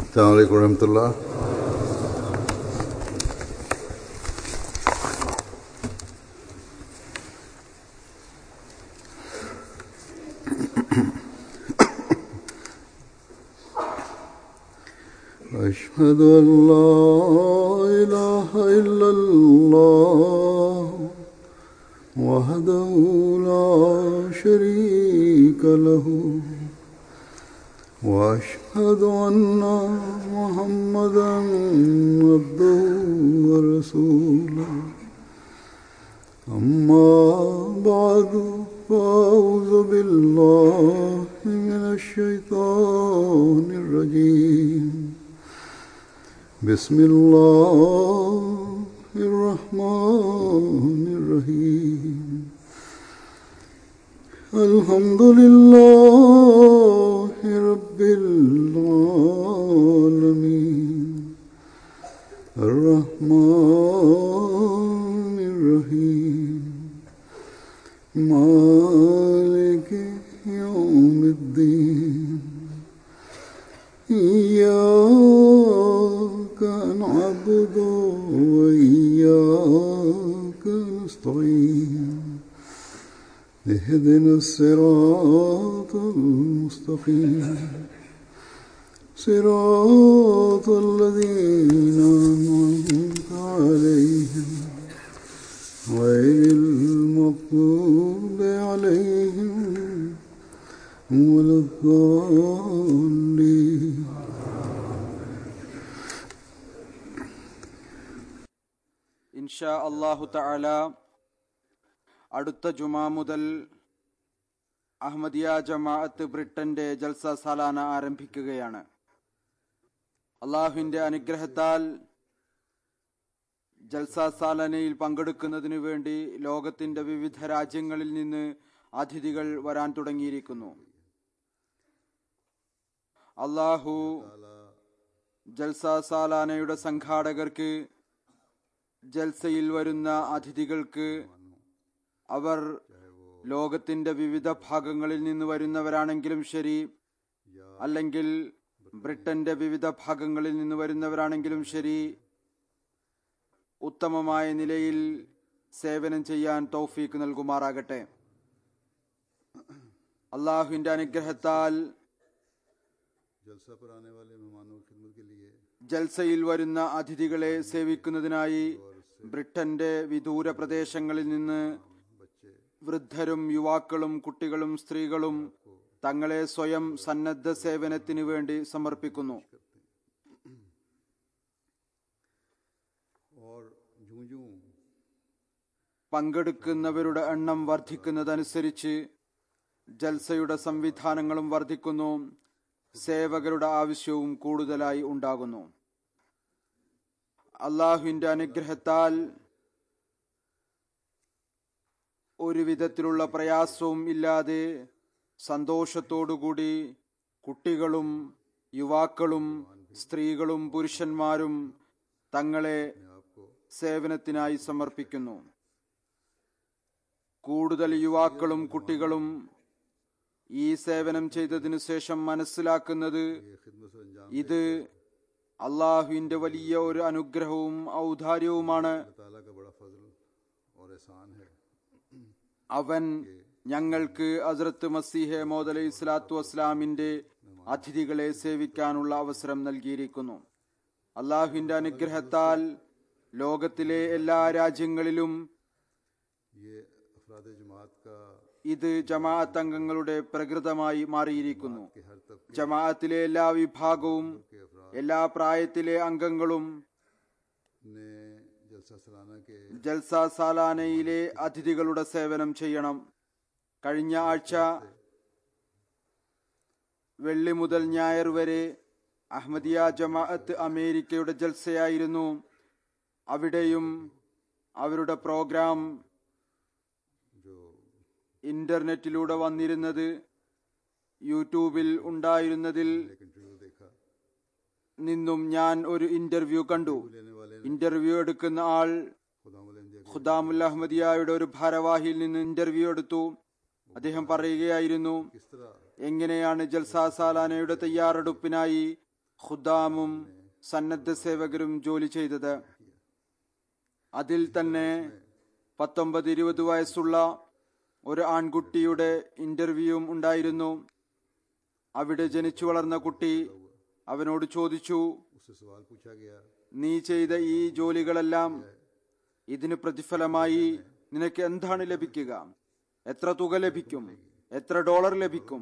السلام عليكم ورحمة الله أشهد أن لا إله إلا الله وحده لا شريك له واشهد ان محمدا عبده ورسوله اما بعد فاعوذ بالله من الشيطان الرجيم بسم الله الرحمن الرحيم الحمد لله رب العالمين الرحمن الرحيم مالك يوم الدين إياك نعبد وإياك نستعين اهدنا الصراط المستقيم صراط الذين أنعمت عليهم غير المغضوب عليهم ولا الضالين ഇൻഷാ അള്ളാഹു തആല അടുത്ത ജുമാ മുതൽ അഹമ്മദിയ ജമാഅത്ത് ബ്രിട്ടന്റെ ജൽസ സാലാന ആരംഭിക്കുകയാണ് അള്ളാഹുവിന്റെ അനുഗ്രഹത്താൽ ജൽസ സാലാനയിൽ പങ്കെടുക്കുന്നതിനു വേണ്ടി ലോകത്തിന്റെ വിവിധ രാജ്യങ്ങളിൽ നിന്ന് അതിഥികൾ വരാൻ തുടങ്ങിയിരിക്കുന്നു അള്ളാഹു ജൽസ സാലാനയുടെ സംഘാടകർക്ക് ജൽസയിൽ വരുന്ന അതിഥികൾക്ക് അവർ ലോകത്തിന്റെ വിവിധ ഭാഗങ്ങളിൽ നിന്ന് വരുന്നവരാണെങ്കിലും ശരി അല്ലെങ്കിൽ ബ്രിട്ടന്റെ വിവിധ ഭാഗങ്ങളിൽ നിന്ന് വരുന്നവരാണെങ്കിലും ശരി ഉത്തമമായ നിലയിൽ സേവനം ചെയ്യാൻ തൗഫീക്ക് നൽകുമാറാകട്ടെ അള്ളാഹുവിന്റെ അനുഗ്രഹത്താൽ जलसा पर आने वाले मेहमानों की खिदमत के लिए ജൽസയിൽ വരുന്ന അതിഥികളെ സേവിക്കുന്നതിനായി ബ്രിട്ടന്റെ വിദൂര പ്രദേശങ്ങളിൽ നിന്ന് बच्चे വൃദ്ധരും യുവാക്കളും കുട്ടികളും സ്ത്രീകളും തങ്ങളെ സ്വയം സന്നദ്ധ സേവനത്തിനു വേണ്ടി സമർപ്പിക്കുന്നു और जूं जूं പങ്കെടുക്കുന്നവരുടെ എണ്ണം വർദ്ധിക്കുന്നതനുസരിച്ച് ജൽസയുടെ സംവിധാനങ്ങളും വർദ്ധിക്കുന്നു സേവകരുടെ ആവശ്യവും കൂടുതലായി ഉണ്ടാകുന്നു അള്ളാഹുവിന്റെ അനുഗ്രഹത്താൽ ഒരു വിധത്തിലുള്ള പ്രയാസവും ഇല്ലാതെ സന്തോഷത്തോടുകൂടി കുട്ടികളും യുവാക്കളും സ്ത്രീകളും പുരുഷന്മാരും തങ്ങളെ സേവനത്തിനായി സമർപ്പിക്കുന്നു കൂടുതൽ യുവാക്കളും കുട്ടികളും ഈ സേവനം ചെയ്തതിനു ശേഷം മനസ്സിലാക്കുന്നത് ये खिदमत से अंजाम ഇത് അള്ളാഹുവിന്റെ വലിയ ഒരു അനുഗ്രഹവും ഔദാര്യവുമാണ് अल्लाह ताला का बड़ा फजल और एहसान है അവൻ ഞങ്ങൾക്ക് ഹസ്രത്ത് മസീഹെ മോദ് അലൈഹി സ്വലാത്തു വസ്ലാമിന്റെ അതിഥികളെ സേവിക്കാനുള്ള അവസരം നൽകിയിരിക്കുന്നു അള്ളാഹുവിന്റെ അനുഗ്രഹത്താൽ ലോകത്തിലെ എല്ലാ രാജ്യങ്ങളിലും ये अफराद जमात का ഇത് ജമാഅത്ത് അംഗങ്ങളുടെ പ്രകൃതമായി മാറിയിരിക്കുന്നു के हर तबके ജമാഅത്തിലെ എല്ലാ വിഭാഗവും के अफराद എല്ലാ പ്രായത്തിലെ അംഗങ്ങളും ने जलसा सलाना के ജൽസ സാലാനയിലെ അതിഥികളുടെ സേവനം ചെയ്യണം കഴിഞ്ഞ ആഴ്ച വെള്ളി മുതൽ ഞായർ വരെ അഹമ്മദിയ ജമാഅത്ത് അമേരിക്കയുടെ ജൽസയായിരുന്നു അവിടെയും അവരുടെ പ്രോഗ്രാം जो ഇന്റർനെറ്റിലൂടെ വന്നിരുന്നത് യൂട്യൂബിൽ ഉണ്ടായിരുന്നതിൽ एक इंटरव्यू देखा നിന്നും ഞാൻ ഒരു ഇന്റർവ്യൂ കണ്ടു लेने वाले ने ഇന്റർവ്യൂ എടുക്കുന്ന ആൾ खुदामुल ഖുദാമുൽ അഹമ്മദിയായുടെ ഒരു ഭാരവാഹിയിൽ നിന്ന് ഇന്റർവ്യൂ എടുത്തു അദ്ദേഹം പറയുകയായിരുന്നു किस तरह എങ്ങനെയാണ് ജൽസാ സാലാനയുടെ തയ്യാറെടുപ്പിനായി ഖുദാമും സന്നദ്ധ സേവകരും ജോലി ചെയ്തത് അതിൽ തന്നെ പത്തൊമ്പത് ഇരുപത് വയസ്സുള്ള ഒരു ആൺകുട്ടിയുടെ ഇന്റർവ്യൂവും ഉണ്ടായിരുന്നു അവിടെ ജനിച്ചു വളർന്ന കുട്ടി അവനോട് ചോദിച്ചു उससे सवाल पूछा गया നീ ചെയ്ത ഈ ജോലികളെല്ലാം ഇതിന് പ്രതിഫലമായി നിനക്ക് എന്താണ് ലഭിക്കുക എത്ര തുക ലഭിക്കും എത്ര ഡോളർ ലഭിക്കും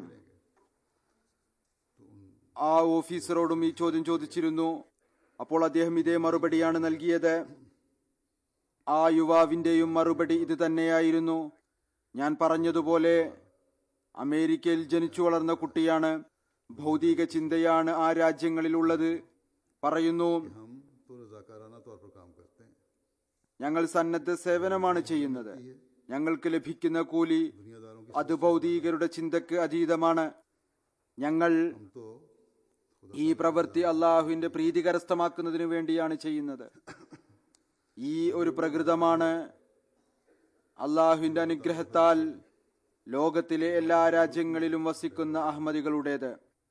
ആ ഓഫീസറോടും ഈ ചോദ്യം ചോദിച്ചിരുന്നു അപ്പോൾ അദ്ദേഹം ഇതേ മറുപടിയാണ് നൽകിയത് ആ യുവാവിന്റെയും മറുപടി ഇത് തന്നെയായിരുന്നു ഞാൻ പറഞ്ഞതുപോലെ അമേരിക്കയിൽ ജനിച്ചു വളർന്ന കുട്ടിയാണ് ഭൗതിക ചിന്തയാണ് ആ രാജ്യങ്ങളിലുള്ളത് പറയുന്നു हम तो रजाकाराना तौर पर काम करते हैं ഞങ്ങൾ സന്നദ്ധ സേവനമാണ് ചെയ്യുന്നത് ഞങ്ങൾക്ക് ലഭിക്കുന്ന കൂലി दुनियादारों की അത് ഭൗതികരുടെ ചിന്തക്ക് അതീതമാണ് ഞങ്ങൾ हम तो ഈ പ്രവൃത്തി അള്ളാഹുവിന്റെ പ്രീതി കരസ്ഥമാക്കുന്നതിന് വേണ്ടിയാണ് ചെയ്യുന്നത് ഈ ഒരു പ്രകൃതമാണ് അള്ളാഹുവിന്റെ അനുഗ്രഹത്താൽ ലോകത്തിലെ എല്ലാ രാജ്യങ്ങളിലും വസിക്കുന്ന അഹമ്മദികളുടേത്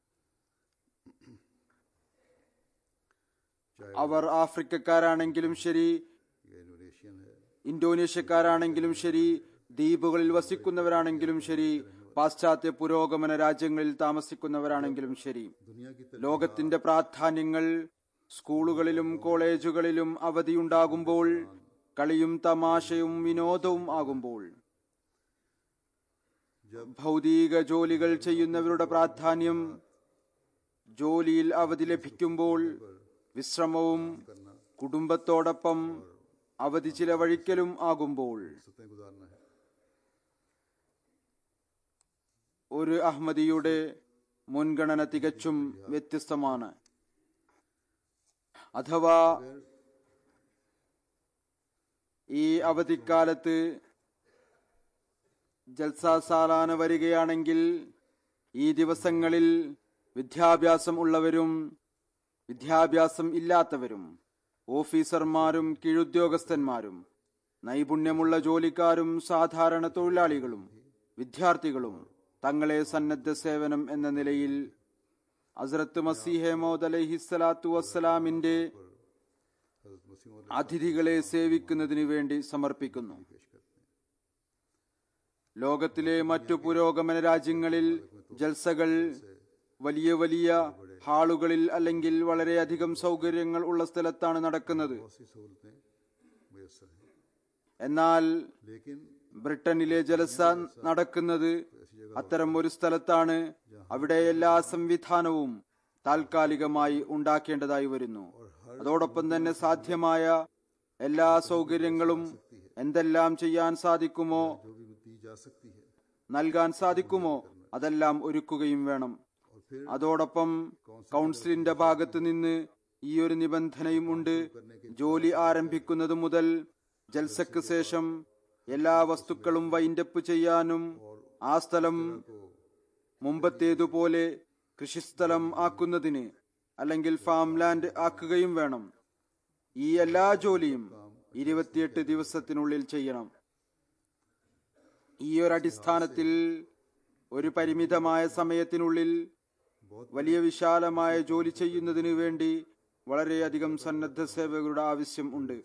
അവർ ആഫ്രിക്കക്കാരാണെങ്കിലും ശരി ये इंडोनेशियन है ഇന്തോനേഷ്യക്കാരാണെങ്കിലും ശരി ദ്വീപുകളിൽ വസിക്കുന്നവരാണെങ്കിലും ശരി പാശ്ചാത്യ പുരോഗമന രാജ്യങ്ങളിൽ താമസിക്കുന്നവരാണെങ്കിലും ശരി दुनिया की तरफ ലോകത്തിന്റെ പ്രാധാന്യങ്ങൾ സ്കൂളുകളിലും കോളേജുകളിലും അവധിയുണ്ടാകുമ്പോൾ കളിയും തമാശയും വിനോദവും ആകുമ്പോൾ ഭൗതിക ജോലികൾ ചെയ്യുന്നവരുടെ പ്രാധാന്യം ജോലിയിൽ അവധി ലഭിക്കുമ്പോൾ വിശ്രമവും കുടുംബത്തോടൊപ്പം അവധി ചിലവഴിക്കലും ആകുമ്പോൾ सतें गुजारना है ഒരു അഹമ്മദിയുടെ മുൻഗണന തികച്ചും വ്യത്യസ്തമാണ് അഥവാ ഈ അവധിക്കാലത്ത് ജൽസ സാലാന വരികയാണെങ്കിൽ ഈ ദിവസങ്ങളിൽ വിദ്യാഭ്യാസം ഉള്ളവരും വിദ്യാഭ്യാസം ഇല്ലാത്തവരും ഓഫീസർമാരും കീഴുദ്യോഗസ്ഥന്മാരും നൈപുണ്യമുള്ള ജോലിക്കാരും സാധാരണ തൊഴിലാളികളും വിദ്യാർത്ഥികളും തങ്ങളെ സന്നദ്ധ സേവനം എന്ന നിലയിൽ ഹസ്രത്ത് മസീഹെ മോദ് അലഹിസ്സലാത്തു വസ്സലാമിന്റെ हजरत मसीह मौद അതിഥികളെ സേവിക്കുന്നതിന് വേണ്ടി സമർപ്പിക്കുന്നു पेश करते हैं ലോകത്തിലെ മറ്റു പുരോഗമന രാജ്യങ്ങളിൽ ജൽസകൾ വലിയ വലിയ ഹാളുകളിൽ അല്ലെങ്കിൽ വളരെയധികം സൗകര്യങ്ങൾ ഉള്ള സ്ഥലത്താണ് നടക്കുന്നത് बहुत सी सहूलतें मुयसर हैं എന്നാൽ लेकिन ബ്രിട്ടനിലെ ജലസ നടക്കുന്നത് അത്തരം ഒരു സ്ഥലത്താണ് അവിടെ എല്ലാ സംവിധാനവും താൽക്കാലികമായി ഉണ്ടാക്കേണ്ടതായി വരുന്നു അതോടൊപ്പം തന്നെ സാധ്യമായ എല്ലാ സൗകര്യങ്ങളും എന്തെല്ലാം ചെയ്യാൻ സാധിക്കുമോ जो भी दी जा सकती है നൽകാൻ സാധിക്കുമോ അതെല്ലാം ഒരുക്കുകയും വേണം और फिर അതോടൊപ്പം കൗൺസിലിന്റെ ഭാഗത്ത് നിന്ന് ഈ ഒരു നിബന്ധനയും ഉണ്ട് ജോലി ആരംഭിക്കുന്നത് മുതൽ ജൽസക്ക് ശേഷം എല്ലാ വസ്തുക്കളും വൈൻഡപ്പ് ചെയ്യാനും ആ സ്ഥലം മുമ്പത്തേതുപോലെ കൃഷിസ്ഥലം ആക്കുന്നതിന് അല്ലെങ്കിൽ ഫാം ലാൻഡ് ആക്കുകയും വേണം ഈ എല്ലാ ജോലിയും ഇരുപത്തിയെട്ട് ദിവസത്തിനുള്ളിൽ ചെയ്യണം ഈ ഒരു അടിസ്ഥാനത്തിൽ ഒരു പരിമിതമായ സമയത്തിനുള്ളിൽ വലിയ വിശാലമായ ജോലി ചെയ്യുന്നതിന് വേണ്ടി വളരെയധികം സന്നദ്ധ സേവകരുടെ ആവശ്യം ഉണ്ട്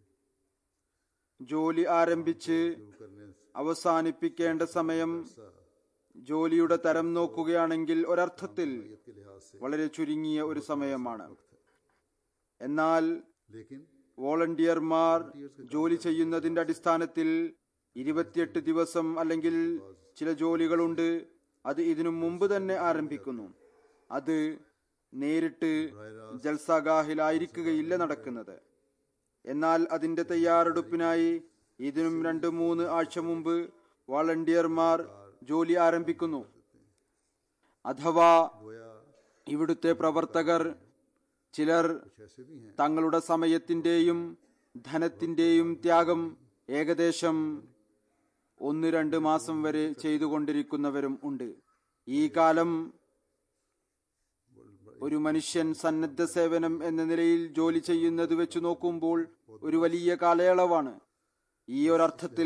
ജോലി ആരംഭിച്ച് करने അവസാനിപ്പിക്കേണ്ട സമയം ജോലിയുടെ തരം നോക്കുകയാണെങ്കിൽ ഒരർത്ഥത്തിൽ के लिहाज से വളരെ ചുരുങ്ങിയ ഒരു സമയമാണ് എന്നാൽ लेकिन വോളണ്ടിയർമാർ ജോലി ചെയ്യുന്നതിന്റെ അടിസ്ഥാനത്തിൽ ഇരുപത്തിയെട്ട് ദിവസം അല്ലെങ്കിൽ ചില ജോലികളുണ്ട് അത് ഇതിനു മുമ്പ് തന്നെ ആരംഭിക്കുന്നു അത് നേരിട്ട് ജൽസാഗാഹിലായിരിക്കുകയില്ല നടക്കുന്നത് എന്നാൽ അതിന്റെ തയ്യാറെടുപ്പിനായി ഇതിനും രണ്ട് മൂന്ന് ആഴ്ച മുമ്പ് വോളണ്ടിയർമാർ ജോലി ആരംഭിക്കുന്നു അഥവാ गोया ഇവിടുത്തെ പ്രവർത്തകർ ചിലർ कुछ ऐसे भी हैं തങ്ങളുടെ സമയത്തിന്റെയും ധനത്തിന്റെയും ത്യാഗം ഏകദേശം ഒന്ന് രണ്ട് മാസം വരെ ചെയ്തുകൊണ്ടിരിക്കുന്നവരും ഉണ്ട് ഈ കാലം ഒരു മനുഷ്യൻ സന്നദ്ധ സേവനം എന്ന നിലയിൽ ജോലി ചെയ്യുന്നത് വെച്ച് നോക്കുമ്പോൾ ഒരു വലിയ കാലയളവാണ് ഈ ഒരർത്ഥത്തിൽ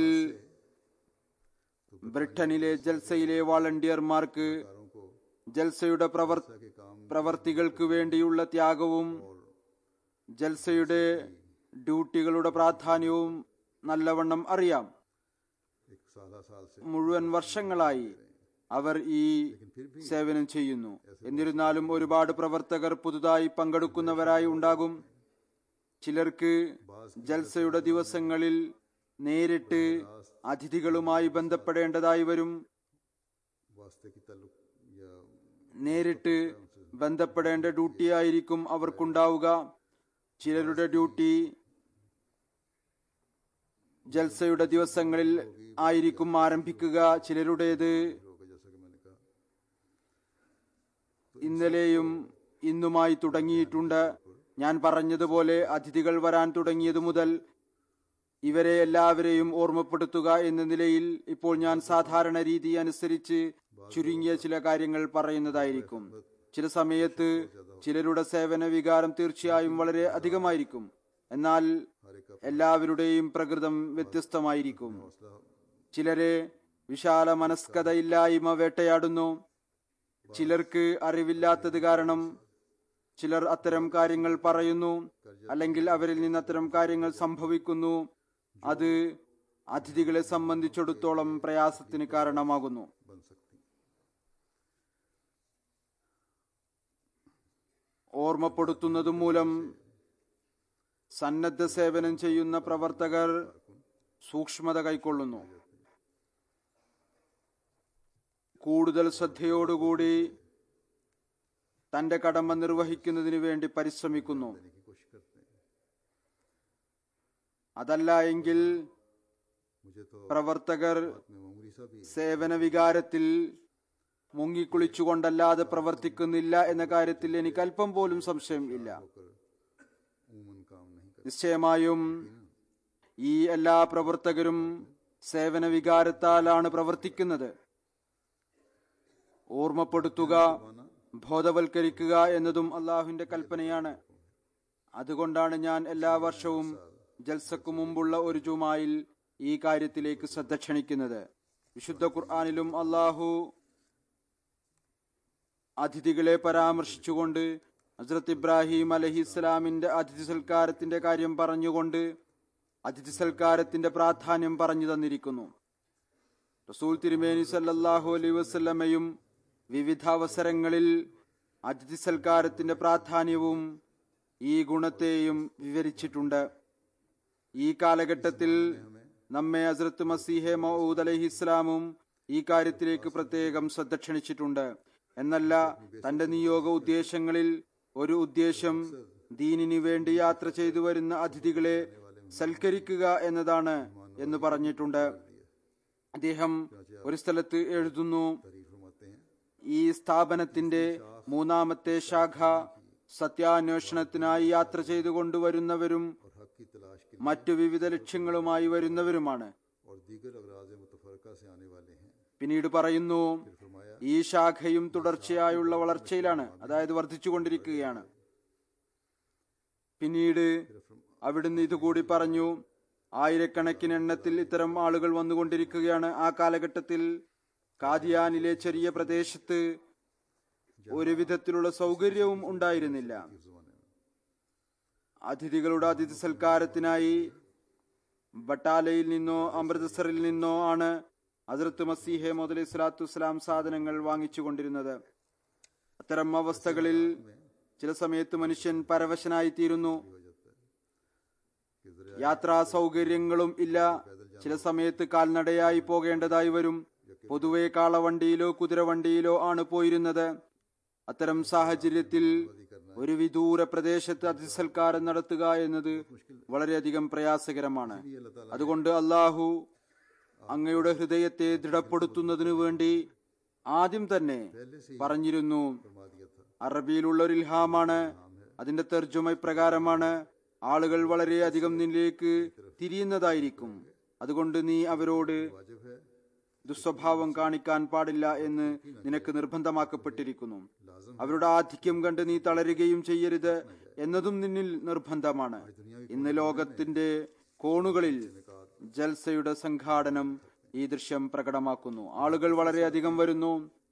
ബ്രിട്ടനിലെ ജൽസയിലെ വാളണ്ടിയർമാർക്ക് कारों को ജൽസയുടെ പ്രവർ के काम പ്രവർത്തികൾക്ക് വേണ്ടിയുള്ള ത്യാഗവും ജൽസയുടെ ഡ്യൂട്ടികളുടെ പ്രാധാന്യവും നല്ലവണ്ണം അറിയാം एक साल साल से മുഴുവൻ വർഷങ്ങളായി അവർ ഈ സേവനം ചെയ്യുന്നു എന്നിരുന്നാലും ഒരുപാട് പ്രവർത്തകർ പുതുതായി പങ്കെടുക്കുന്നവരായി ഉണ്ടാകും ചിലർക്ക് ജൽസയുടെ ദിവസങ്ങളിൽ നേരിട്ട് അതിഥികളുമായി ബന്ധപ്പെടേണ്ടതായി വരും वास्ते की ताल्लुक या നേരിട്ട് ബന്ധപ്പെടേണ്ട ഡ്യൂട്ടി ആയിരിക്കും അവർക്കുണ്ടാവുക ചിലരുടെ ഡ്യൂട്ടി ജൽസയുടെ ദിവസങ്ങളിൽ ആയിരിക്കും ആരംഭിക്കുക ചിലരുടേത് होगा जैसा कि मैंने कहा ഇന്നലെയും ഇന്നുമായി തുടങ്ങിയിട്ടുണ്ട് ഞാൻ പറഞ്ഞതുപോലെ അതിഥികൾ വരാൻ തുടങ്ങിയതു മുതൽ ഇവരെ എല്ലാവരെയും ഓർമ്മപ്പെടുത്തുക എന്ന നിലയിൽ ഇപ്പോൾ ഞാൻ സാധാരണ രീതി അനുസരിച്ച് ചുരുങ്ങിയ ചില കാര്യങ്ങൾ പറയുന്നതായിരിക്കും ചില സമയത്ത് ചിലരുടെ സേവന വികാരം തീർച്ചയായും വളരെ അധികമായിരിക്കും എന്നാൽ എല്ലാവരുടെയും പ്രകൃതം വ്യത്യസ്തമായിരിക്കും ചിലരെ വിശാല മനസ്കതയില്ലായ്മ വേട്ടയാടുന്നു ചിലർക്ക് അറിവില്ലാത്തത് കാരണം ചിലർ അത്തരം കാര്യങ്ങൾ പറയുന്നു അല്ലെങ്കിൽ അവരിൽ നിന്ന് അത്തരം കാര്യങ്ങൾ സംഭവിക്കുന്നു അത് അതിഥികളെ സംബന്ധിച്ചിടത്തോളം പ്രയാസത്തിന് കാരണമാകുന്നു बन सकती ഓർമ്മപ്പെടുത്തുന്നത് മൂലം സന്നദ്ധ സേവനം ചെയ്യുന്ന പ്രവർത്തകർ സൂക്ഷ്മത കൈക്കൊള്ളുന്നു കൂടുതൽ ശ്രദ്ധയോടുകൂടി തന്റെ കടമ നിർവഹിക്കുന്നതിന് വേണ്ടി പരിശ്രമിക്കുന്നു देने की कोशिश करते हैं അതല്ല എങ്കിൽ मुझे तो പ്രവർത്തകർ में मामूली सा भी സേവന വികാരത്തിൽ മുങ്ങിക്കുളിച്ചുകൊണ്ടല്ലാതെ പ്രവർത്തിക്കുന്നില്ല എന്ന കാര്യത്തിൽ എനിക്ക് അല്പം പോലും സംശയം ഇല്ല होकर उमूमन काम नहीं करते നിശ്ചയമായും ഈ എല്ലാ പ്രവർത്തകരും സേവന വികാരത്താലാണ് പ്രവർത്തിക്കുന്നത് ഓർമ്മപ്പെടുത്തുക ബോധവൽക്കരിക്കുക എന്നതും അള്ളാഹുവിന്റെ കൽപ്പനയാണ് അതുകൊണ്ടാണ് ഞാൻ എല്ലാ വർഷവും ജൽസക്കു മുമ്പുള്ള ഒരു ജുമായിൽ ഈ കാര്യത്തിലേക്ക് ശ്രദ്ധ ക്ഷണിക്കുന്നത് വിശുദ്ധ ഖുർആാനിലും അള്ളാഹു അതിഥികളെ പരാമർശിച്ചുകൊണ്ട് ഹസ്രത്ത് ഇബ്രാഹിം അലഹിസ്സലാമിന്റെ അതിഥി സൽക്കാരത്തിന്റെ കാര്യം പറഞ്ഞുകൊണ്ട് അതിഥി സൽക്കാരത്തിന്റെ പ്രാധാന്യം പറഞ്ഞു തന്നിരിക്കുന്നു റസൂൽ തിരുമേനി സല്ലല്ലാഹു അലൈഹി വസല്ലമയും വിവിധ അവസരങ്ങളിൽ അതിഥി സൽക്കാരത്തിന്റെ പ്രാധാന്യവും ഈ ഗുണത്തെയും വിവരിച്ചിട്ടുണ്ട് ഈ കാലഘട്ടത്തിൽ നമ്മെ ഹസ്രത്ത് മസീഹെ മൗദ് അലൈഹി ഇസ്ലാമും ഈ കാര്യത്തിലേക്ക് പ്രത്യേകം ശ്രദ്ധ ക്ഷണിച്ചിട്ടുണ്ട് എന്നല്ല തന്റെ നിയോഗ ഉദ്ദേശങ്ങളിൽ ഒരു ഉദ്ദേശം ദീനിന് വേണ്ടി യാത്ര ചെയ്തു വരുന്ന അതിഥികളെ സൽക്കരിക്കുക എന്നതാണ് എന്ന് പറഞ്ഞിട്ടുണ്ട് അദ്ദേഹം ഒരു സ്ഥലത്ത് എഴുതുന്നു तारीफ फरमाते हैं ഈ സ്ഥാപനത്തിന്റെ മൂന്നാമത്തെ ശാഖ സത്യാന്വേഷണത്തിനായി യാത്ര ചെയ്തുകൊണ്ടുവരുന്നവരും और हक की तलाश के മറ്റു വിവിധ ലക്ഷ്യങ്ങളുമായി വരുന്നവരുമാണ് और दीगर अगराज मुतफरका से आने वाले हैं പിന്നീട് പറയുന്നു फिर फरमाया ഈ ശാഖയും തുടർച്ചയായുള്ള വളർച്ചയിലാണ് അതായത് വർദ്ധിച്ചുകൊണ്ടിരിക്കുകയാണ് പിന്നീട് അവിടുന്ന് ഇതുകൂടി പറഞ്ഞു ആയിരക്കണക്കിന് എണ്ണത്തിൽ ഇത്തരം ആളുകൾ വന്നുകൊണ്ടിരിക്കുകയാണ് ആ കാലഘട്ടത്തിൽ കാദിയാനിലെ ചെറിയ പ്രദേശത്ത് ഒരു വിധത്തിലുള്ള സൗകര്യവും ഉണ്ടായിരുന്നില്ല इस जमाने में അതിഥികളുടെ അതിഥി സൽക്കാരത്തിനായി ബട്ടാലയിൽ നിന്നോ അമൃത്സറിൽ നിന്നോ ആണ് ഹസ്രത്ത് മസീഹെ മുതലി സ്വലാത്തു വസ്സലാം സാധനങ്ങൾ വാങ്ങിച്ചുകൊണ്ടിരുന്നത് അത്തരം അവസ്ഥകളിൽ ചില സമയത്ത് മനുഷ്യൻ പരവശനായി തീരുന്നു हो जाता है कि जरा യാത്രാ സൗകര്യങ്ങളും ഇല്ല ചില സമയത്ത് കാൽനടയായി പോകേണ്ടതായി വരും പൊതുവെ കാളവണ്ടിയിലോ കുതിരവണ്ടിയിലോ ആണ് പോയിരുന്നത് അത്തരം സാഹചര്യത്തിൽ ഒരു വിദൂര പ്രദേശത്ത് അതിസൽക്കാരം നടത്തുക എന്നത് വളരെയധികം പ്രയാസകരമാണ് ये अल्लाह ताला അതുകൊണ്ട് അള്ളാഹു അങ്ങയുടെ ഹൃദയത്തെ ദൃഢപ്പെടുത്തുന്നതിനു വേണ്ടി ആദ്യം തന്നെ पहले से ही പറഞ്ഞിരുന്നു फरमा दिया था അറബിയിലുള്ള ഒരു ഇൽഹാമാണ് അതിന്റെ തർജ്ജമ പ്രകാരമാണ് ആളുകൾ വളരെയധികം നിന്നിലേക്ക് തിരിയുന്നതായിരിക്കും അതുകൊണ്ട് നീ അവരോട് वाजिब है ദുസ്വഭാവം കാണിക്കാൻ പാടില്ല എന്ന് നിനക്ക് നിർബന്ധമാക്കപ്പെട്ടിരിക്കുന്നു लाजम അവരുടെ ആധിക്യം കണ്ട് നീ തളരുകയും ചെയ്യരുത് എന്നതും നിന്നിൽ നിർബന്ധമാണ് ഇന്ന് ലോകത്തിന്റെ കോണുകളിൽ ജൽസയുടെ സംഘാടനം ഈ ദൃശ്യം പ്രകടമാക്കുന്നു ആളുകൾ വളരെയധികം വരുന്നു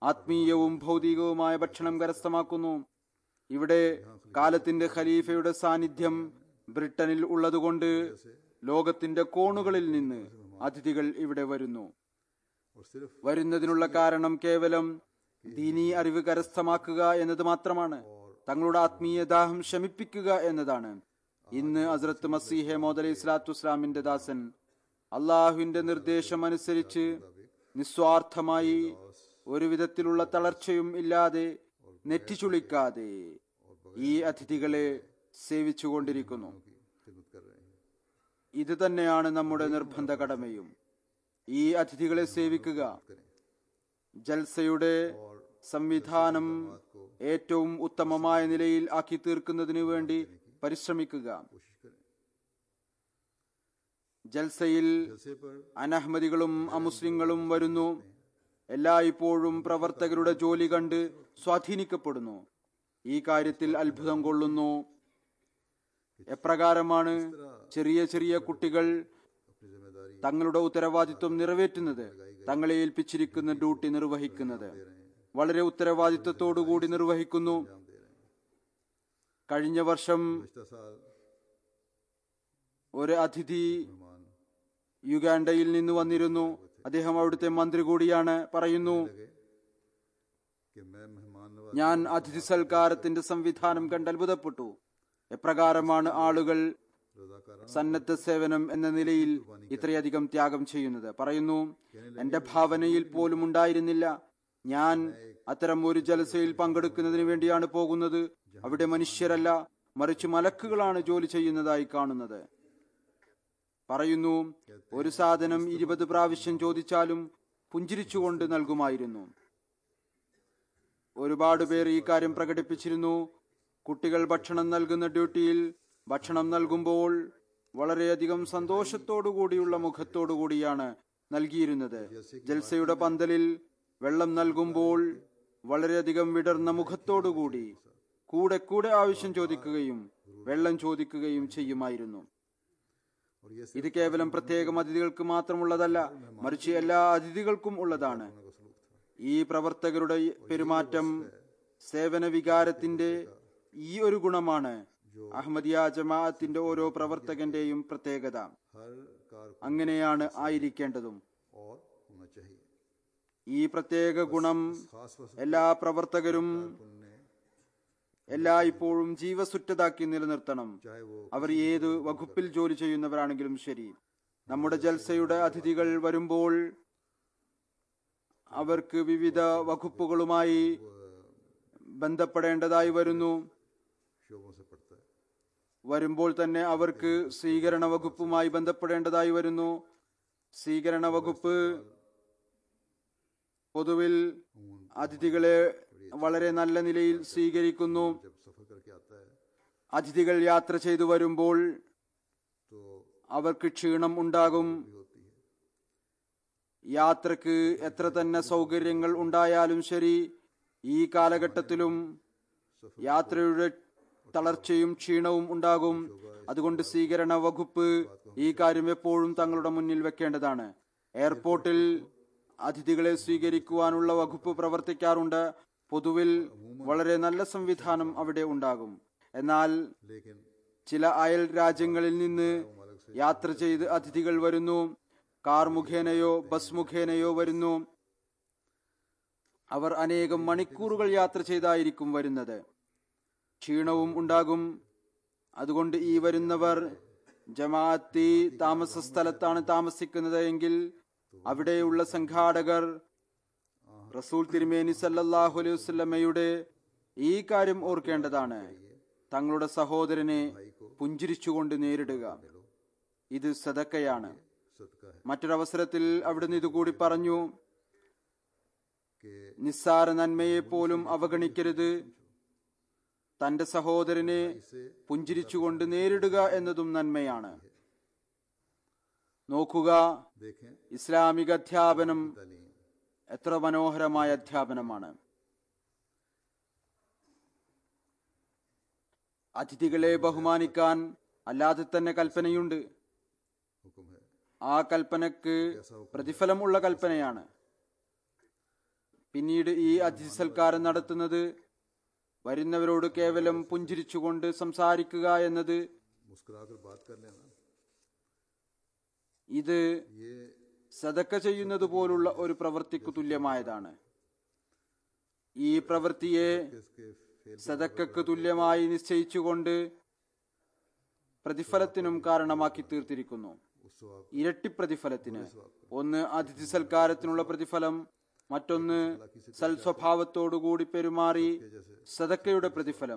ആത്മീയവും ഭൗതികവുമായ ഭക്ഷണം കരസ്ഥമാക്കുന്നു ഇവിടെ കാലത്തിന്റെ ഖലീഫയുടെ സാന്നിധ്യം ബ്രിട്ടനിൽ ഉള്ളതുകൊണ്ട് ലോകത്തിന്റെ കോണുകളിൽ നിന്ന് അതിഥികൾ ഇവിടെ വരുന്നു और सिर्फ വരുന്നതിനുള്ള കാരണം കേവലം ദീനീ അറിവ് കരസ്ഥമാക്കുക എന്നത് മാത്രമാണ് തങ്ങളുടെ ആത്മീയ ദാഹം ശമിപ്പിക്കുക എന്നതാണ് ഇന്ന് ഹസ്രത്ത് മസീഹെ മോദ് അലൈഹി സ്വലാത്തു വസ്സലാമിന്റെ ദാസൻ അള്ളാഹുവിന്റെ നിർദ്ദേശം അനുസരിച്ച് നിസ്വാർത്ഥമായി ഒരു വിധത്തിലുള്ള തളർച്ചയും ഇല്ലാതെ നെറ്റിച്ചുളിക്കാതെ ഈ അതിഥികളെ സേവിച്ചുകൊണ്ടിരിക്കുന്നു की खिदमत कर रहे हैं ഇത് തന്നെയാണ് നമ്മുടെ നിർബന്ധ കടമയും ഈ അതിഥികളെ സേവിക്കുക ജൽസയുടെ സംവിധാനം ഏറ്റവും ഉത്തമമായ നിലയിൽ ആക്കി തീർക്കുന്നതിനു വേണ്ടി പരിശ്രമിക്കുക कोशिश करें ജൽസയിൽ जलसे पर അനഹമ്മദികളും അമുസ്ലിങ്ങളും വരുന്നു എല്ലായ്പ്പോഴും പ്രവർത്തകരുടെ ജോലി കണ്ട് സ്വാധീനിക്കപ്പെടുന്നു ഈ കാര്യത്തിൽ അത്ഭുതം കൊള്ളുന്നു എപ്രകാരമാണ് ചെറിയ ചെറിയ കുട്ടികൾ अपनी जिम्मेदारी തങ്ങളുടെ ഉത്തരവാദിത്വം നിറവേറ്റുന്നത് തങ്ങളെ ഏൽപ്പിച്ചിരിക്കുന്ന ഡ്യൂട്ടി നിർവഹിക്കുന്നത് വളരെ ഉത്തരവാദിത്വത്തോടുകൂടി നിർവഹിക്കുന്നു കഴിഞ്ഞ വർഷം पिछला साल ഒരു അതിഥി मेहमान യുഗാണ്ടയിൽ നിന്ന് വന്നിരുന്നു അദ്ദേഹം അവിടുത്തെ മന്ത്രി കൂടിയാണ് പറയുന്നു लगे कि मैं मेहमान नवाज ഞാൻ അതിഥി സൽക്കാരത്തിന്റെ സംവിധാനം കണ്ട് അത്ഭുതപ്പെട്ടു എപ്രകാരമാണ് ആളുകൾ रजाकाराना സന്നദ്ധ സേവനം എന്ന നിലയിൽ ഇത്രയധികം ത്യാഗം ചെയ്യുന്നത് പറയുന്നു എന്റെ ഭാവനയിൽ പോലും ഉണ്ടായിരുന്നില്ല ഞാൻ അത്തരം ഒരു ജലസയിൽ പങ്കെടുക്കുന്നതിന് വേണ്ടിയാണ് പോകുന്നത് അവിടെ മനുഷ്യരല്ല മറിച്ച് മലക്കുകളാണ് ജോലി ചെയ്യുന്നതായി കാണുന്നത് പറയുന്നു ഒരു സാധനം ഇരുപത് പ്രാവശ്യം ചോദിച്ചാലും പുഞ്ചിരിച്ചുകൊണ്ട് നൽകുമായിരുന്നു ഒരുപാട് പേർ ഈ കാര്യം പ്രകടിപ്പിച്ചിരുന്നു കുട്ടികൾ ഭക്ഷണം നൽകുന്ന ഡ്യൂട്ടിയിൽ ഭക്ഷണം നൽകുമ്പോൾ വളരെയധികം സന്തോഷത്തോടുകൂടിയുള്ള മുഖത്തോടുകൂടിയാണ് നൽകിയിരുന്നത് ജൽസയുടെ പന്തലിൽ വെള്ളം നൽകുമ്പോൾ വളരെയധികം വിടർന്ന മുഖത്തോടുകൂടി കൂടെ കൂടെ ആവശ്യം ചോദിക്കുകയും വെള്ളം ചോദിക്കുകയും ചെയ്യുമായിരുന്നു और ये ഇത് കേവലം പ്രത്യേകം അതിഥികൾക്ക് മാത്രമുള്ളതല്ല മറിച്ച് എല്ലാ അതിഥികൾക്കും ഉള്ളതാണ് का सलूक था ഈ പ്രവർത്തകരുടെ പെരുമാറ്റം സേവന വികാരത്തിന്റെ ഈ ഒരു ഗുണമാണ് അഹമ്മദിയ ജമാഅത്തിന്റെ ഓരോ പ്രവർത്തകന്റെയും പ്രത്യേകത हर कार അങ്ങനെയാണ് ആയിരിക്കേണ്ടതും और होना चाहिए ഈ പ്രത്യേക ഗുണം खास वस എല്ലാ പ്രവർത്തകരും उनने എല്ലായ്പ്പോഴും ജീവസുറ്റതാക്കി നിലനിർത്തണം चाहे वो അവർ ഏത് വകുപ്പിൽ ജോലി ചെയ്യുന്നവരാണെങ്കിലും ശരി നമ്മുടെ ജൽസയുടെ അതിഥികൾ വരുമ്പോൾ അവർക്ക് വിവിധ വകുപ്പുകളുമായി ബന്ധപ്പെടേണ്ടതായി വരുന്നു शोबों से पड़ता है വരുമ്പോൾ തന്നെ അവർക്ക് സ്വീകരണ വകുപ്പുമായി ബന്ധപ്പെടേണ്ടതായി വരുന്നു സ്വീകരണ വകുപ്പ് പൊതുവിൽ അതിഥികളെ വളരെ നല്ല നിലയിൽ സ്വീകരിക്കുന്നു जब सफर करके आता है അതിഥികൾ യാത്ര ചെയ്തു വരുമ്പോൾ तो അവർക്ക് ക്ഷീണം ഉണ്ടാകും भी होती है യാത്രക്ക് എത്ര തന്നെ സൗകര്യങ്ങൾ ഉണ്ടായാലും ശരി ഈ കാലഘട്ടത്തിലും യാത്രയുടെ തളർച്ചയും ക്ഷീണവും ഉണ്ടാകും അതുകൊണ്ട് സ്വീകരണ വകുപ്പ് ഈ കാര്യം എപ്പോഴും തങ്ങളുടെ മുന്നിൽ വെക്കേണ്ടതാണ് എയർപോർട്ടിൽ അതിഥികളെ സ്വീകരിക്കുവാനുള്ള വകുപ്പ് പ്രവർത്തിക്കാറുണ്ട് പൊതുവിൽ വളരെ നല്ല സംവിധാനം അവിടെ ഉണ്ടാകും എന്നാൽ लेकिन ചില അയൽ രാജ്യങ്ങളിൽ നിന്ന് യാത്ര ചെയ്ത് അതിഥികൾ വരുന്നു കാർ മുഖേനയോ ബസ് മുഖേനയോ വരുന്നു അവർ അനേകം മണിക്കൂറുകൾ യാത്ര ചെയ്തായിരിക്കും വരുന്നത് ക്ഷീണവും ഉണ്ടാകും അതുകൊണ്ട് ഈ വരുന്നവർ ജമാഅത്തി താമസ സ്ഥലത്താണ് താമസിക്കുന്നത് എങ്കിൽ അവിടെയുള്ള സംഘാടകർ റസൂൽ തിരുമേനി സല്ലല്ലാഹു അലൈഹി വസല്ലമയുടെ ഈ കാര്യം ഓർക്കേണ്ടതാണ് തങ്ങളുടെ സഹോദരനെ പുഞ്ചിരിച്ചുകൊണ്ട് നേരിടുക ഇത് സദക്കയാണ് सदका है മറ്റൊരവസരത്തിൽ അവിടുന്ന് ഇതുകൂടി പറഞ്ഞു कि നിസ്സാര നന്മയെ പോലും അവഗണിക്കരുത് തന്റെ സഹോദരനെ പുഞ്ചിരിച്ചുകൊണ്ട് നേരിടുക എന്നതും നന്മയാണ് നോക്കുക देखें ഇസ്ലാമിക അധ്യാപനം तालीम എത്ര മനോഹരമായ അധ്യാപനമാണ് അതിഥികളെ ബഹുമാനിക്കാൻ അല്ലാതെ തന്നെ കൽപ്പനയുണ്ട് हुक्म है ആ കൽപ്പനക്ക് പ്രതിഫലമുള്ള കൽപ്പനയാണ് പിന്നീട് ഈ അതിഥി സൽക്കാരം നടത്തുന്നത് വരുന്നവരോട് കേവലം പുഞ്ചിരിച്ചുകൊണ്ട് സംസാരിക്കുക എന്നത് मुस्कुरा कर बात कर लेना ഇത് ये സദക്ക ചെയ്യുന്നത് പോലുള്ള ഒരു പ്രവൃത്തിക്ക് തുല്യമായതാണ് ഈ പ്രവൃത്തിയെ इसके फेल സദക്കക്ക് തുല്യമായി നിശ്ചയിച്ചുകൊണ്ട് പ്രതിഫലത്തിനും കാരണമാക്കി തീർത്തിരിക്കുന്നു उस स्वभाव ഇരട്ടി പ്രതിഫലത്തിന് ഒന്ന് അതിഥി സൽക്കാരത്തിനുള്ള പ്രതിഫലം മറ്റൊന്ന് സൽസ്വഭാവത്തോടുകൂടി പെരുമാറി സദക്കയുടെ പ്രതിഫലം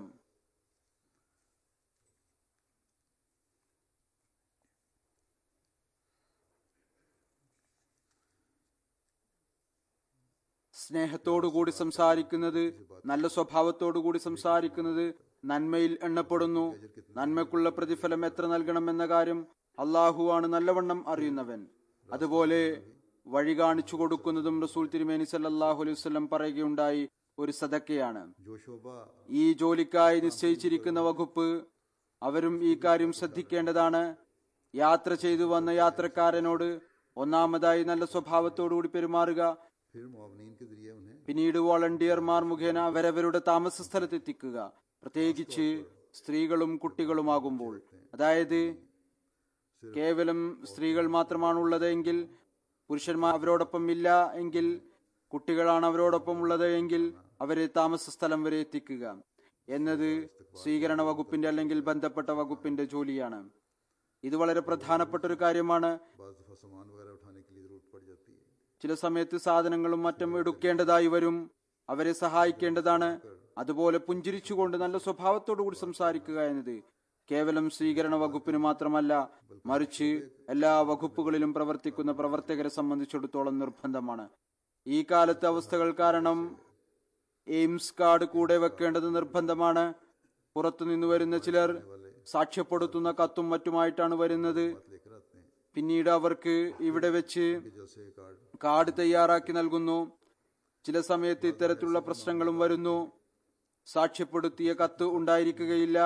സ്നേഹത്തോടുകൂടി സംസാരിക്കുന്നത് നല്ല സ്വഭാവത്തോടുകൂടി സംസാരിക്കുന്നത് നന്മയിൽ എണ്ണപ്പെടുന്നു നന്മയ്ക്കുള്ള പ്രതിഫലം എത്ര നൽകണമെന്ന കാര്യം അള്ളാഹുവാണ് നല്ലവണ്ണം അറിയുന്നവൻ അതുപോലെ വഴി കാണിച്ചു കൊടുക്കുന്നതും റസൂൽ തിരുമേനി സല്ലല്ലാഹു അലൈഹി വസല്ലം പറയുകയുണ്ടായി ഒരു സദക്കയാണ് जो शोभा ഈ ജോലിക്കായി നിശ്ചയിച്ചിരിക്കുന്ന വകുപ്പ് അവരും ഈ കാര്യം ശ്രദ്ധിക്കേണ്ടതാണ് യാത്ര ചെയ്തു വന്ന യാത്രക്കാരനോട് ഒന്നാമതായി നല്ല സ്വഭാവത്തോടുകൂടി പെരുമാറുക फिर मुआवनीन के जरिए उन्हें പിന്നീട് വോളണ്ടിയർമാർ മുഖേന അവരവരുടെ താമസ സ്ഥലത്തെത്തിക്കുക പ്രത്യേകിച്ച് സ്ത്രീകളും കുട്ടികളുമാകുമ്പോൾ അതായത് കേവലം സ്ത്രീകൾ മാത്രമാണുള്ളത് എങ്കിൽ പുരുഷന്മാർ അവരോടൊപ്പം ഇല്ല എങ്കിൽ കുട്ടികളാണ് അവരോടൊപ്പം ഉള്ളത് എങ്കിൽ അവരെ താമസ സ്ഥലം വരെ എത്തിക്കുക എന്നത് സ്വീകരണ വകുപ്പിന്റെ അല്ലെങ്കിൽ ബന്ധപ്പെട്ട വകുപ്പിന്റെ ജോലിയാണ് ഇത് വളരെ പ്രധാനപ്പെട്ട ഒരു കാര്യമാണ് बाज दफा सामान वगैरह उठाने के लिए जरूरत पड़ जाती है ചില സമയത്ത് സാധനങ്ങളും മറ്റും എടുക്കേണ്ടതായി വരും അവരെ സഹായിക്കേണ്ടതാണ് അതുപോലെ പുഞ്ചിരിച്ചുകൊണ്ട് നല്ല സ്വഭാവത്തോടു കൂടി സംസാരിക്കുക എന്നത് കേവലം സ്വീകരണ വകുപ്പിന് മാത്രമല്ല മറിച്ച് എല്ലാ വകുപ്പുകളിലും പ്രവർത്തിക്കുന്ന പ്രവർത്തകരെ സംബന്ധിച്ചിടത്തോളം നിർബന്ധമാണ് ഈ കാലത്തെ അവസ്ഥകൾ കാരണം എയിംസ് കാർഡ് കൂടെ വെക്കേണ്ടത് നിർബന്ധമാണ് പുറത്തുനിന്ന് വരുന്ന ചിലർ സാക്ഷ്യപ്പെടുത്തുന്ന കത്തും മറ്റുമായിട്ടാണ് വരുന്നത് बात लेकर आते हैं പിന്നീട് അവർക്ക് ഇവിടെ വെച്ച് कि जैसे कार्ड കാർഡ് തയ്യാറാക്കി നൽകുന്നു ചില സമയത്ത് ഇത്തരത്തിലുള്ള പ്രശ്നങ്ങളും വരുന്നു സാക്ഷ്യപ്പെടുത്തിയ കത്ത് ഉണ്ടായിരിക്കുകയില്ല